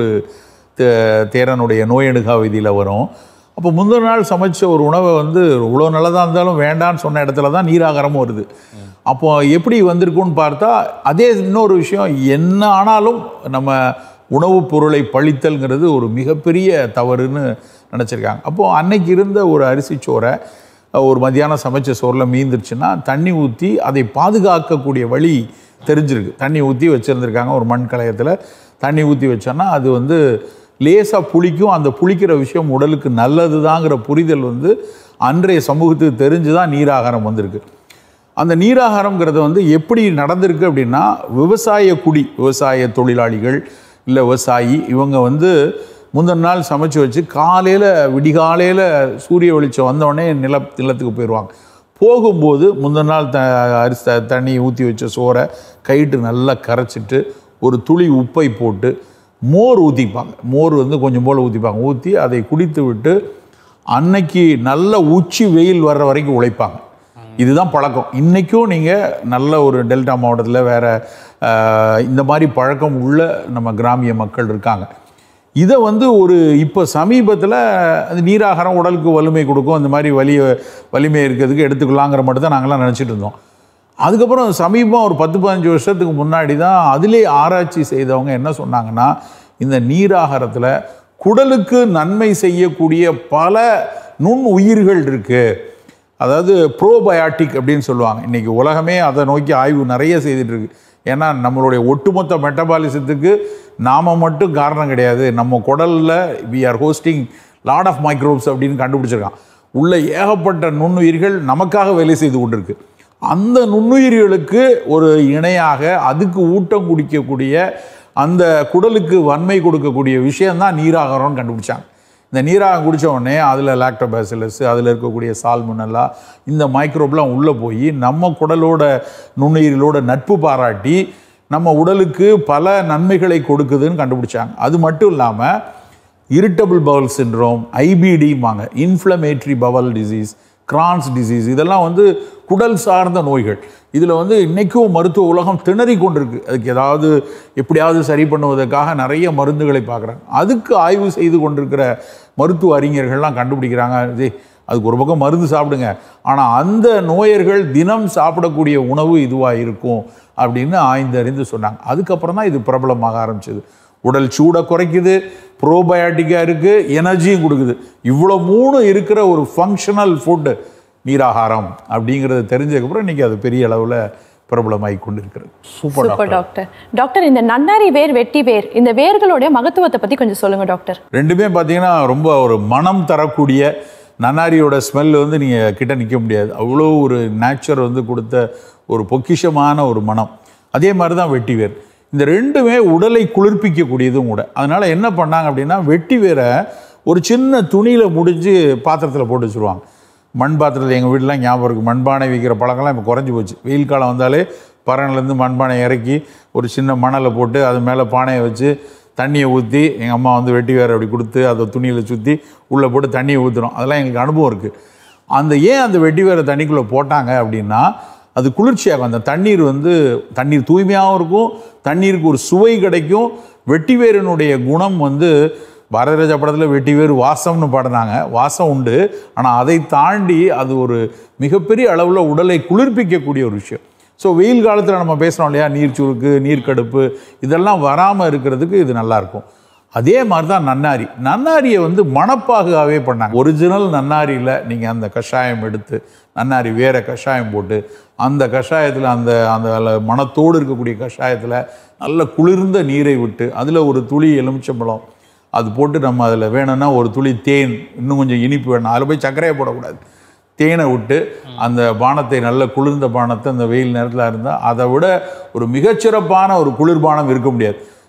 தே- தேரனுடைய நோயணுகா விதியில் வரும் அப்போ முந்தின நாள் சமைச்ச ஒரு உணவை வந்து இவ்வளோ நல்லதாக இருந்தாலும் வேண்டான்னு சொன்ன இடத்துல தான் நீராகாரமும் வருது அப்போ எப்படி வந்திருக்குன்னு பார்த்தா அதே இன்னொரு விஷயம் என்ன ஆனாலும் நம்ம உணவுப் பொருளை பழித்தல்ங்கிறது ஒரு மிகப்பெரிய தவறுன்னு நினச்சிருக்காங்க அப்போது அன்னைக்கு இருந்த ஒரு அரிசி சோறை ஒரு மத்தியானம் சமைச்ச சோறில் மீந்துருச்சுன்னா தண்ணி ஊற்றி அதை பாதுகாக்கக்கூடிய வழி தெரிஞ்சிருக்கு தண்ணி ஊற்றி வச்சுருந்துருக்காங்க ஒரு மண் கலயத்தில் தண்ணி ஊற்றி வச்சோன்னா அது வந்து லேசாக புளிக்கும் அந்த புளிக்கிற விஷயம் உடலுக்கு நல்லதுதாங்கிற புரிதல் வந்து அன்றைய சமூகத்துக்கு தெரிஞ்சு தான் நீராகாரம் வந்திருக்கு அந்த நீராகாரம்ங்கிறது வந்து எப்படி நடந்திருக்கு அப்படின்னா விவசாய குடி விவசாய தொழிலாளிகள் இல்லை விவசாயி இவங்க வந்து முந்தின நாள் சமைச்சு வச்சு காலையில் விடிகாலையில் சூரிய வெளிச்சம் வந்தோடனே நில நிலத்துக்கு போயிடுவாங்க போகும்போது முந்தின நாள் த அரிசி த- தண்ணி ஊற்றி வச்ச சோறை கைட்டு நல்லா கரைச்சிட்டு ஒரு துளி உப்பை போட்டு மோர் ஊற்றிப்பாங்க மோர் வந்து கொஞ்சம் போல் ஊற்றிப்பாங்க ஊற்றி அதை குடித்து விட்டு அன்னைக்கு நல்ல உச்சி வெயில் வர்ற வரைக்கும் உழைப்பாங்க இதுதான் பழக்கம் இன்றைக்கும் நீங்கள் நல்ல ஒரு டெல்டா மாவட்டத்தில் வேற ஆஹ், இந்த மாதிரி பழக்கம் உள்ள நம்ம கிராமிய மக்கள் இருக்காங்க இதை வந்து ஒரு இப்போ சமீபத்தில் அது நீராகாரம் உடலுக்கு வலிமை கொடுக்கும் அந்த மாதிரி வலி வலிமை இருக்கிறதுக்கு எடுத்துக்கலாங்கிற மட்டும் தான் நாங்களாம் நினச்சிட்டு இருந்தோம் அதுக்கப்புறம் சமீபம் ஒரு பத்து பதினஞ்சு வருஷத்துக்கு முன்னாடி தான் அதிலே ஆராய்ச்சி செய்தவங்க என்ன சொன்னாங்கன்னா இந்த நீராகாரத்தில் குடலுக்கு நன்மை செய்யக்கூடிய பல நுண் உயிர்கள் இருக்குது அதாவது ப்ரோபயாட்டிக் அப்படின்னு சொல்லுவாங்க இன்றைக்கி உலகமே அதை நோக்கி ஆய்வு நிறைய செய்துட்டு இருக்கு ஏன்னா நம்மளுடைய ஒட்டுமொத்த மெட்டபாலிசத்துக்கு நாம மட்டும் காரணம் கிடையாது நம்ம குடலில் we are hosting lot of microbes அப்படின்னு கண்டுபிடிச்சிருக்கான் உள்ள ஏகப்பட்ட நுண்ணுயிர்கள் நமக்காக வேலை செய்து கொண்டிருக்கு அந்த நுண்ணுயிர்களுக்கு ஒரு இணையாக அதுக்கு ஊட்டம் குடிக்கக்கூடிய அந்த குடலுக்கு வன்மை கொடுக்கக்கூடிய விஷயம்தான் நீராகாரம்னு கண்டுபிடிச்சாங்க இந்த நீராகம் குடிச்ச உடனே அதில் லாக்டோபாசிலஸ் அதில் இருக்கக்கூடிய சால்முனல்லா இந்த மைக்ரோப்லாம் உள்ளே போய் நம்ம குடலோட நுண்ணுயிர்களோட நட்பு பாராட்டி நம்ம உடலுக்கு பல நன்மைகளை கொடுக்குதுன்னு கண்டுபிடிச்சாங்க அது மட்டும் இல்லாமல் இரிட்டபிள் பவல் சிண்ட்ரோம் ஐபிடிம்பாங்க inflammatory bowel disease Crohn's disease இதெல்லாம் வந்து குடல் சார்ந்த நோய்கள் இதில் வந்து இன்றைக்கும் மருத்துவ உலகம் திணறி கொண்டிருக்கு அதுக்கு ஏதாவது எப்படியாவது சரி பண்ணுவதற்காக நிறைய மருந்துகளை பார்க்குறாங்க அதுக்கு ஆய்வு செய்து கொண்டிருக்கிற மருத்துவ அறிஞர்கள்லாம் கண்டுபிடிக்கிறாங்க இது அதுக்கு ஒரு பக்கம் மருந்து சாப்பிடுங்க ஆனால் அந்த நோயர்கள் தினம் சாப்பிடக்கூடிய உணவு இதுவாக இருக்கும் அப்படின்னு ஆய்ந்தறிந்து சொன்னாங்க அதுக்கப்புறம் தான் இது பிரபலமாக ஆரம்பிச்சது உடல் சூடை குறைக்குது ப்ரோபயாட்டிக்காக இருக்குது எனர்ஜியும் கொடுக்குது இவ்வளோ மூணு இருக்கிற ஒரு ஃபங்க்ஷனல் ஃபுட்டு நீராகாரம் அப்படிங்கிறது தெரிஞ்சதுக்கப்புறம் இன்றைக்கி அது பெரிய அளவில் பிரபலமாகி கொண்டிருக்கிறது சூப்பர் சூப்பர் டாக்டர் டாக்டர் இந்த நன்னாரி வேர் வெட்டி வேர் இந்த வேர்களுடைய மகத்துவத்தை பத்தி கொஞ்சம் சொல்லுங்க டாக்டர் ரெண்டுமே பார்த்தீங்கன்னா ரொம்ப ஒரு மனம் தரக்கூடிய நன்னாரியோட ஸ்மெல் வந்து நீங்கள் கிட்ட நிற்க முடியாது அவ்வளோ ஒரு நேச்சர் வந்து கொடுத்த ஒரு பொக்கிஷமான ஒரு மனம் அதே மாதிரி தான் வெட்டி வேர் இந்த ரெண்டுமே உடலை குளிர்ப்பிக்கக்கூடியதும் கூட அதனால் என்ன பண்ணாங்க அப்படின்னா வெட்டி வேரை ஒரு சின்ன துணியில் முடிஞ்சு பாத்திரத்தில் போட்டு வச்சுருவாங்க மண் பாத்திரத்தில் எங்கள் வீட்டிலாம் ஞாபகம் இருக்குது மண்பானை விற்கிற பழக்கம்லாம் இப்போ குறைஞ்சி போச்சு வெயில் காலம் வந்தாலே பறனைலேருந்து மண்பானை இறக்கி ஒரு சின்ன மணலை போட்டு அது மேலே பானையை வச்சு தண்ணியை ஊற்றி எங்கள் அம்மா வந்து வெட்டி வேறு அப்படி கொடுத்து அதை துணியில் சுற்றி உள்ளே போட்டு தண்ணியை ஊற்றுறோம் அதெல்லாம் எங்களுக்கு அனுபவம் இருக்குது அந்த ஏன் அந்த வெட்டி வேறு தண்ணிக்குள்ளே போட்டாங்க அப்படின்னா அது குளிர்ச்சியாகும் அந்த தண்ணீர் வந்து தண்ணீர் தூய்மையாகவும் இருக்கும் தண்ணீருக்கு ஒரு சுவை கிடைக்கும் வெட்டி வேரினுடைய குணம் வந்து பாரதிராஜா படத்தில் வெட்டி வேறு வாசம்னு பாடினாங்க வாசம் உண்டு ஆனால் அதை தாண்டி அது ஒரு மிகப்பெரிய அளவில் உடலை குளிர்ப்பிக்கக்கூடிய ஒரு விஷயம் ஸோ வெயில் காலத்தில் நம்ம பேசுகிறோம் இல்லையா நீர் சுருக்கு நீர்க்கடுப்பு இதெல்லாம் வராமல் இருக்கிறதுக்கு இது நல்லாயிருக்கும் அதே மாதிரி தான் நன்னாரி நன்னாரியை வந்து மணப்பாகுகாவே பண்ணாங்க ஒரிஜினல் நன்னாரியில் நீங்கள் அந்த கஷாயம் எடுத்து நன்னாரி வேற கஷாயம் போட்டு அந்த கஷாயத்தில் அந்த அந்த அதில் மணத்தோடு இருக்கக்கூடிய கஷாயத்தில் நல்ல குளிர்ந்த நீரை விட்டு அதில் ஒரு துளி எலுமிச்சம்பழம் அது போட்டு நம்ம அதில் வேணும்னா ஒரு துளி தேன் இன்னும் கொஞ்சம் இனிப்பு வேணும் அதில் போய் சர்க்கரையை போடக்கூடாது தேனை விட்டு அந்த பானத்தை நல்ல குளிர்ந்த பானத்தை அந்த வெயில் நேரத்தில் இருந்தால் அதை விட ஒரு மிகச்சிறப்பான ஒரு குளிர்பானம் இருக்க முடியாது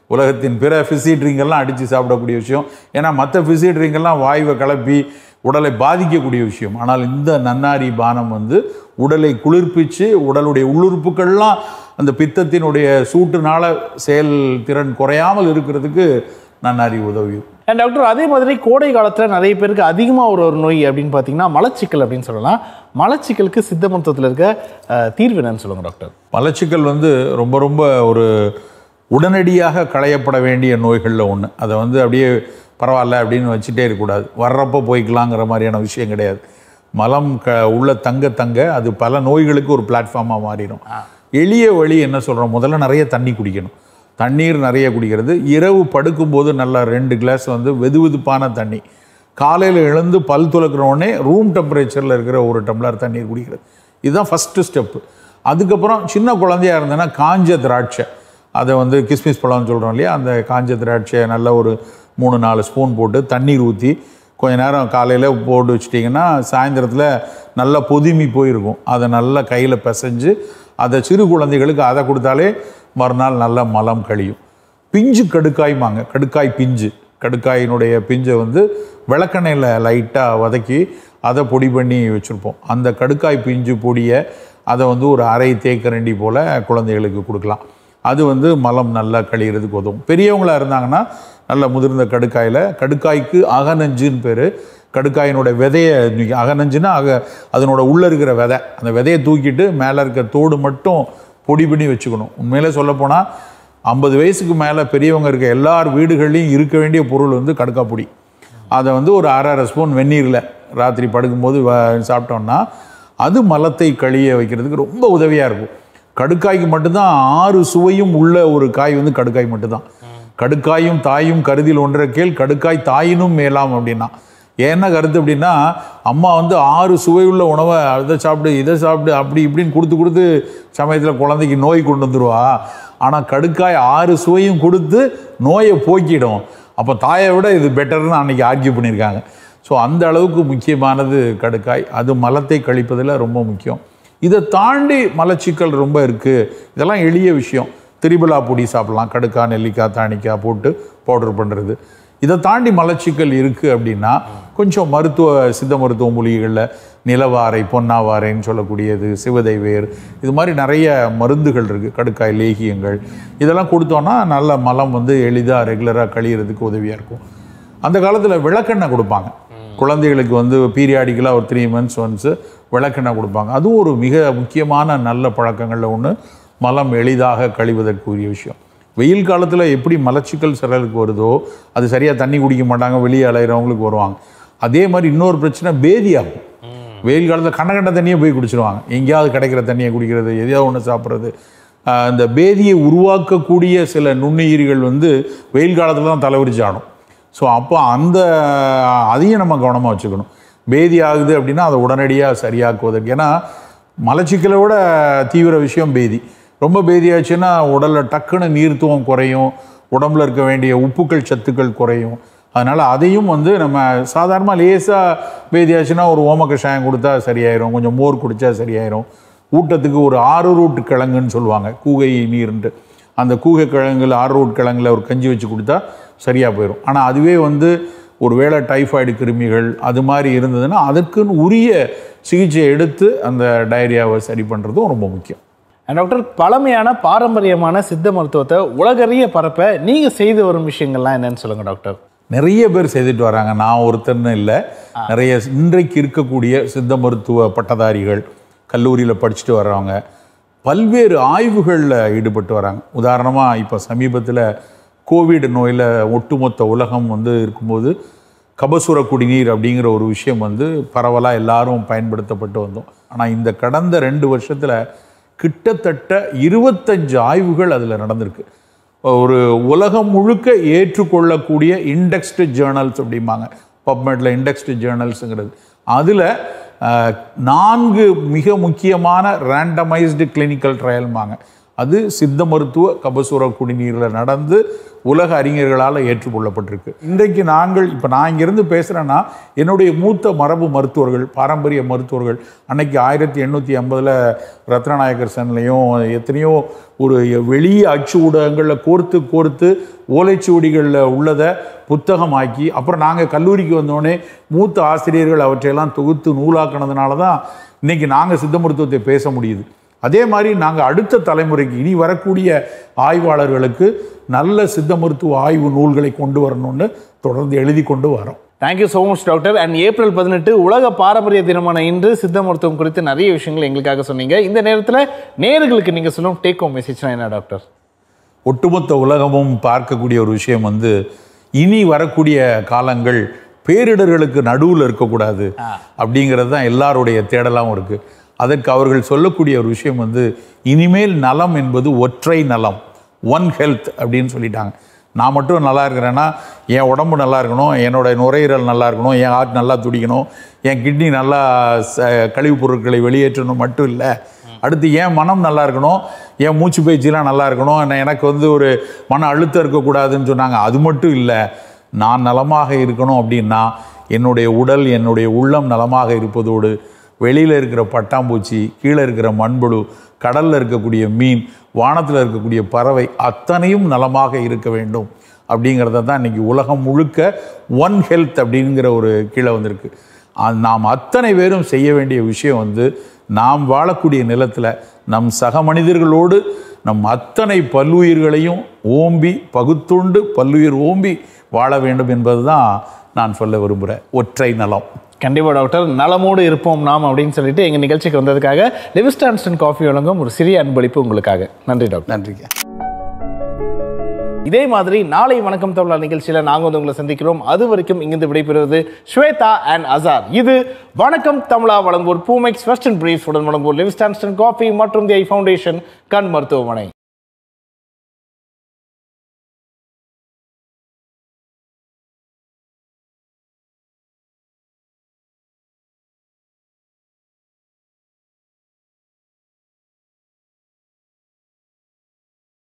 உலகத்தின் பிற ஃபிசி ட்ரிங்கெல்லாம் அடித்து சாப்பிடக்கூடிய விஷயம் ஏன்னா மற்ற ஃபிசி ட்ரிங்கெல்லாம் வாயுவை கிளப்பி உடலை பாதிக்கக்கூடிய விஷயம் ஆனால் இந்த நன்னாரி பானம் வந்து உடலை குளிர்ப்பிச்சு உடலுடைய உள்ளுறுப்புகள்லாம் அந்த பித்தத்தினுடைய சூட்டுனால செயல் திறன் குறையாமல் இருக்கிறதுக்கு நன்னாரி உதவி அண்ட் டாக்டர் அதே மாதிரி கோடை காலத்தில் நிறைய பேருக்கு அதிகமாக ஒரு ஒரு நோய் அப்படின்னு பார்த்தீங்கன்னா மலச்சிக்கல் அப்படின்னு சொல்லலாம் மலச்சிக்கலுக்கு சித்த மருத்துவத்தில் இருக்க அஹ், தீர்வு என்னன்னு சொல்லுங்க டாக்டர் மலச்சிக்கல் வந்து ரொம்ப ரொம்ப ஒரு உடனடியாக களையப்பட வேண்டிய நோய்களில் ஒன்று அதை வந்து அப்படியே பரவாயில்ல அப்படின்னு வச்சுட்டே இருக்கக்கூடாது வர்றப்போ போய்க்கலாங்கிற மாதிரியான விஷயம் கிடையாது மலம் க உள்ள தங்க தங்க அது பல நோய்களுக்கு ஒரு பிளாட்ஃபார்மாக மாறிடும் எளிய வழி என்ன சொல்கிறோம் முதல்ல நிறைய தண்ணி குடிக்கணும் தண்ணீர் நிறைய குடிக்கிறது இரவு படுக்கும்போது நல்லா ரெண்டு கிளாஸ் வந்து வெது வெதுப்பான தண்ணி காலையில் எழுந்து பல் துலக்கிற உடனே ரூம் டெம்பரேச்சரில் இருக்கிற ஒரு டம்ளர் தண்ணீர் குடிக்கிறது இதுதான் ஃபஸ்ட்டு ஸ்டெப்பு அதுக்கப்புறம் சின்ன குழந்தையா இருந்தேன்னா காஞ்ச திராட்சை அதை வந்து கிஸ்மிஸ் பழம்னு சொல்கிறோம் இல்லையா அந்த காஞ்ச திராட்சையை நல்ல ஒரு மூணு நாலு ஸ்பூன் போட்டு தண்ணீர் ஊற்றி கொஞ்ச நேரம் காலையில் போட்டு வச்சிட்டிங்கன்னா சாயந்தரத்தில் நல்லா பொதுமி போயிருக்கும் அதை நல்லா கையில் பிசைஞ்சு அதை சிறு குழந்தைகளுக்கு அதை கொடுத்தாலே மறுநாள் நல்ல மலம் கழியும் பிஞ்சு கடுக்காய்மாங்க கடுக்காய் பிஞ்சு கடுக்காயினுடைய பிஞ்சை வந்து விளக்கெண்ணெயில் லைட்டாக வதக்கி அதை பொடி பண்ணி வச்சுருப்போம் அந்த கடுக்காய் பிஞ்சு பொடியை அதை வந்து ஒரு அரை தேக்கரண்டி போல் குழந்தைகளுக்கு கொடுக்கலாம் அது வந்து மலம் நல்லா கழிகிறதுக்கு உதவும் பெரியவங்களா இருந்தாங்கன்னா நல்ல முதிர்ந்த கடுக்காயில் கடுக்காய்க்கு அகநஞ்சுன்னு பேர் கடுக்காயினோட விதையை நீங்க- அகநஞ்சுன்னா அக அதனோட உள்ளே இருக்கிற விதை அந்த விதையை தூக்கிட்டு மேலே இருக்க தோடு மட்டும் பொடி பண்ணி வச்சுக்கணும் உண்மையிலே சொல்லப்போனால் ஐம்பது வயசுக்கு மேலே பெரியவங்க இருக்க எல்லார் வீடுகள்லையும் இருக்க வேண்டிய பொருள் வந்து கடுக்காய் பொடி அதை வந்து ஒரு அரை அரை ஸ்பூன் வெந்நீரில் ராத்திரி படுக்கும்போது வ- சாப்பிட்டோம்னா அது மலத்தை கழிய வைக்கிறதுக்கு ரொம்ப உதவியாக இருக்கும் கடுக்காய்க்கு மட்டும்தான் ஆறு சுவையும் உள்ள ஒரு காய் வந்து கடுக்காய் மட்டும்தான் கடுக்காயும் தாயும் கருதில் ஒன்றை கேள் கடுக்காய் தாயினும் மேலாம் அப்படின்னா என்ன கருத்து அப்படின்னா அம்மா வந்து ஆறு சுவையுள்ள உணவை அதை சாப்பிடு இதை சாப்பிடு அப்படி இப்படின்னு கொடுத்து கொடுத்து சமயத்தில் குழந்தைக்கு நோய் கொண்டு வந்துருவா ஆனால் கடுக்காய் ஆறு சுவையும் கொடுத்து நோயை போக்கிடும் அப்போ தாயை விட இது பெட்டர்னு அன்னைக்கு ஆர்கியூ பண்ணியிருக்காங்க ஸோ அந்த அளவுக்கு முக்கியமானது கடுக்காய் அது மலத்தை கழிப்பதில் ரொம்ப முக்கியம் இதை தாண்டி மலச்சிக்கல் ரொம்ப இருக்குது இதெல்லாம் எளிய விஷயம் திரிபலா பொடி சாப்பிடலாம் கடுக்காய் நெல்லிக்காய் தாணிக்காய் போட்டு பவுடர் பண்ணுறது இதை தாண்டி மலச்சிக்கல் இருக்குது அப்படின்னா கொஞ்சம் மருத்துவ சித்த மருத்துவ மூலிகைகளில் நிலவாரை பொன்னாவாரைன்னு சொல்லக்கூடியது சிவதை வேர் இது மாதிரி நிறைய மருந்துகள் இருக்குது கடுக்காய் லேகியங்கள் இதெல்லாம் கொடுத்தோன்னா நல்ல மலம் வந்து எளிதாக ரெகுலராக கழியறதுக்கு உதவியாக இருக்கும் அந்த காலத்தில் விளக்கெண்ணெய் கொடுப்பாங்க குழந்தைகளுக்கு வந்து பீரியாடிக்கலாக ஒரு த்ரீ மந்த்ஸ் ஒன்ஸு விளக்கெண்ணெய் கொடுப்பாங்க அதுவும் ஒரு மிக முக்கியமான நல்ல பழக்கங்களில் ஒன்று மலம் எளிதாக கழிவதற்குரிய விஷயம் வெயில் காலத்தில் எப்படி மலச்சிக்கல் சிலருக்கு வருதோ அது சரியாக தண்ணி குடிக்க மாட்டாங்க வெளியே அலையிறவங்களுக்கு வருவாங்க அதே மாதிரி இன்னொரு பிரச்சனை பேதியாகும் வெயில் காலத்தில் கண்ட கண்ட தண்ணியை போய் குடிச்சிருவாங்க எங்கேயாவது கிடைக்கிற தண்ணியை குடிக்கிறது எதையாவது ஒன்று சாப்பிட்றது ஆஹ் இந்த பேதியை உருவாக்கக்கூடிய சில நுண்ணுயிரிகள் வந்து வெயில் காலத்தில் தான் தலைவிரிச்சு ஆடும் ஸோ அப்போ அந்த அதையும் நம்ம கவனமாக வச்சுக்கணும் பேதி ஆகுது அப்படின்னா அதை உடனடியாக சரியாக்குவதற்கு ஏன்னா மலச்சிக்கலை விட தீவிர விஷயம் பேதி ரொம்ப பேதியாச்சுன்னா உடலில் டக்குன்னு நீர்த்துவம் குறையும் உடம்புல இருக்க வேண்டிய உப்புக்கள் சத்துக்கள் குறையும் அதனால் அதையும் வந்து நம்ம சாதாரணமாக லேசாக பேதியாச்சுன்னா ஒரு ஓம கஷாயம் கொடுத்தா சரியாயிரும் கொஞ்சம் மோர் குடித்தா சரியாயிரும் ஊட்டத்துக்கு ஒரு ஆறு ரூட் கிழங்குன்னு சொல்லுவாங்க கூகை நீர்ன்ட்டு அந்த கூகை கிழங்குல ஆறு ரூட் கிழங்குல ஒரு கஞ்சி வச்சு கொடுத்தா சரியாக போயிடும் ஆனால் அதுவே வந்து ஒரு வேளை டைஃபாய்டு கிருமிகள் அது மாதிரி இருந்ததுன்னா அதற்குன்னு உரிய சிகிச்சை எடுத்து அந்த டயரியாவை சரி பண்ணுறதும் ரொம்ப முக்கியம் அண்ட் டாக்டர் பழமையான பாரம்பரியமான சித்த மருத்துவத்தை உலகறிய பரப்ப நீங்கள் செய்து வரும் விஷயங்கள்லாம் என்னன்னு சொல்லுங்க டாக்டர் நிறைய பேர் செய்துட்டு வராங்க நான் ஒருத்தர்னு இல்லை நிறைய இன்றைக்கு இருக்கக்கூடிய சித்த மருத்துவ பட்டதாரிகள் கல்லூரியில் படிச்சுட்டு வர்றவங்க பல்வேறு ஆய்வுகளில் ஈடுபட்டு வராங்க உதாரணமாக இப்போ சமீபத்தில் கோவிட் நோயில் ஒட்டுமொத்த உலகம் வந்து இருக்கும்போது கபசுர குடிநீர் அப்படிங்கிற ஒரு விஷயம் வந்து பரவலாக எல்லாரும் பயன்படுத்தப்பட்டு வந்தோம் ஆனால் இந்த கடந்த ரெண்டு வருஷத்தில் கிட்டத்தட்ட இருபத்தஞ்சு ஆய்வுகள் அதில் நடந்திருக்கு ஒரு உலகம் முழுக்க ஏற்றுக்கொள்ளக்கூடிய இண்டெக்ஸ்டு ஜேர்னல்ஸ் அப்படிம்பாங்க பப்மெட்டில் இண்டெக்ஸ்டு ஜேர்னல்ஸுங்கிறது அதில் நான்கு மிக முக்கியமான ரேண்டமைஸ்டு கிளினிக்கல் ட்ரையல்மாங்க அது சித்த மருத்துவ கபசுர குடிநீரில் நடந்து உலக அறிஞர்களால் ஏற்றுக்கொள்ளப்பட்டிருக்கு இன்றைக்கு நாங்கள் இப்போ நான் இங்கிருந்து பேசுகிறேன்னா என்னுடைய மூத்த மரபு மருத்துவர்கள் பாரம்பரிய மருத்துவர்கள் அன்னைக்கு ஆயிரத்தி எண்ணூற்றி ஐம்பதில் ரத்னநாயகர் சன்லையும் எத்தனையோ ஒரு வெளிய அச்சு ஊடகங்களில் கோர்த்து கோர்த்து ஓலைச்சுவடிகளில் உள்ளதை புத்தகமாக்கி அப்புறம் நாங்கள் கல்லூரிக்கு வந்தோடனே மூத்த ஆசிரியர்கள் அவற்றையெல்லாம் தொகுத்து நூலாக்கினதுனால தான் இன்னைக்கு நாங்கள் சித்த மருத்துவத்தை பேச முடியுது அதே மாதிரி நாங்கள் அடுத்த தலைமுறைக்கு இனி வரக்கூடிய ஆய்வாளர்களுக்கு நல்ல சித்த மருத்துவ ஆய்வு நூல்களை கொண்டு வரணும்னு தொடர்ந்து எழுதி கொண்டு வரோம் thank you so much doctor and April பதினெட்டு உலக பாரம்பரிய தினமான இன்று சித்த மருத்துவம் குறித்து நிறைய விஷயங்கள் எங்களுக்காக சொன்னீங்க இந்த நேரத்தில் நேர்களுக்கு நீங்கள் சொல்லும் டேக் ஹோம் மெசேஜ்னா என்ன டாக்டர் ஒட்டுமொத்த உலகமும் பார்க்கக்கூடிய ஒரு விஷயம் வந்து இனி வரக்கூடிய காலங்கள் பேரிடர்களுக்கு நடுவில் இருக்கக்கூடாது அப்படிங்கிறது தான் எல்லாருடைய தேடலாகவும் இருக்குது அதற்கு அவர்கள் சொல்லக்கூடிய ஒரு விஷயம் வந்து இனிமேல் நலம் என்பது ஒற்றை நலம் ஒன் ஹெல்த் அப்படின்னு சொல்லிட்டாங்க நான் மட்டும் நல்லா இருக்கிறேன்னா என் உடம்பு நல்லா இருக்கணும் என்னோட நுரையீரல் நல்லா இருக்கணும் என் ஹார்ட் நல்லா துடிக்கணும் என் கிட்னி நல்லா ச- கழிவுப் பொருட்களை வெளியேற்றணும் மட்டும் இல்லை அடுத்து என் மனம் நல்லா இருக்கணும் என் மூச்சு பயிற்சிலாம் நல்லா இருக்கணும் என்ன- எனக்கு வந்து ஒரு மன அழுத்தம் இருக்கக்கூடாதுன்னு சொன்னாங்க அது மட்டும் இல்லை நான் நலமாக இருக்கணும் அப்படின்னா என்னுடைய உடல் என்னுடைய உள்ளம் நலமாக இருப்பதோடு வெளியில் இருக்கிற பட்டாம்பூச்சி கீழே இருக்கிற மண்புழு கடலில் இருக்கக்கூடிய மீன் வானத்தில் இருக்கக்கூடிய பறவை அத்தனையும் நலமாக இருக்க வேண்டும் அப்படிங்கிறத தான் இன்னைக்கு உலகம் முழுக்க ஒன் ஹெல்த் அப்படிங்கிற ஒரு கீழே வந்திருக்கு அது நாம் அத்தனை பேரும் செய்ய வேண்டிய விஷயம் வந்து நாம் வாழக்கூடிய நிலத்தில் நம் சக மனிதர்களோடு நம் அத்தனை பல்லுயிர்களையும் ஓம்பி பகுத்துண்டு பல்லுயிர் ஓம்பி வாழ வேண்டும் என்பது தான் நான் சொல்ல விரும்புகிறேன் ஒற்றை நலம் கண்டிப்பாக டாக்டர் நலமோடு இருப்போம் நாம் அப்படின்னு சொல்லிட்டு எங்கள் நிகழ்ச்சிக்கு வந்ததுக்காக லிவிஸ்டான்ஸ்டன் காஃபி வழங்கும் ஒரு சிறிய அன்பளிப்பு உங்களுக்காக நன்றி டாக்டர் நன்றிங்க இதே மாதிரி நாளை வணக்கம் தமிழா நிகழ்ச்சியில் நாங்கள் வந்து உங்களை சந்திக்கிறோம் அது வரைக்கும் இங்கிருந்து விடைபெறுவது ஸ்வேதா அண்ட் அசார் இது வணக்கம் தமிழா வழங்குவோர் பூமெக்ஸ் வெஸ்டர்ன் பிரீஃப் உடன் வழங்குவோர் லிவிஸ்டான்ஸ்டன் காஃபி மற்றும் தி ஐ ஃபவுண்டேஷன் கண் மருத்துவமனை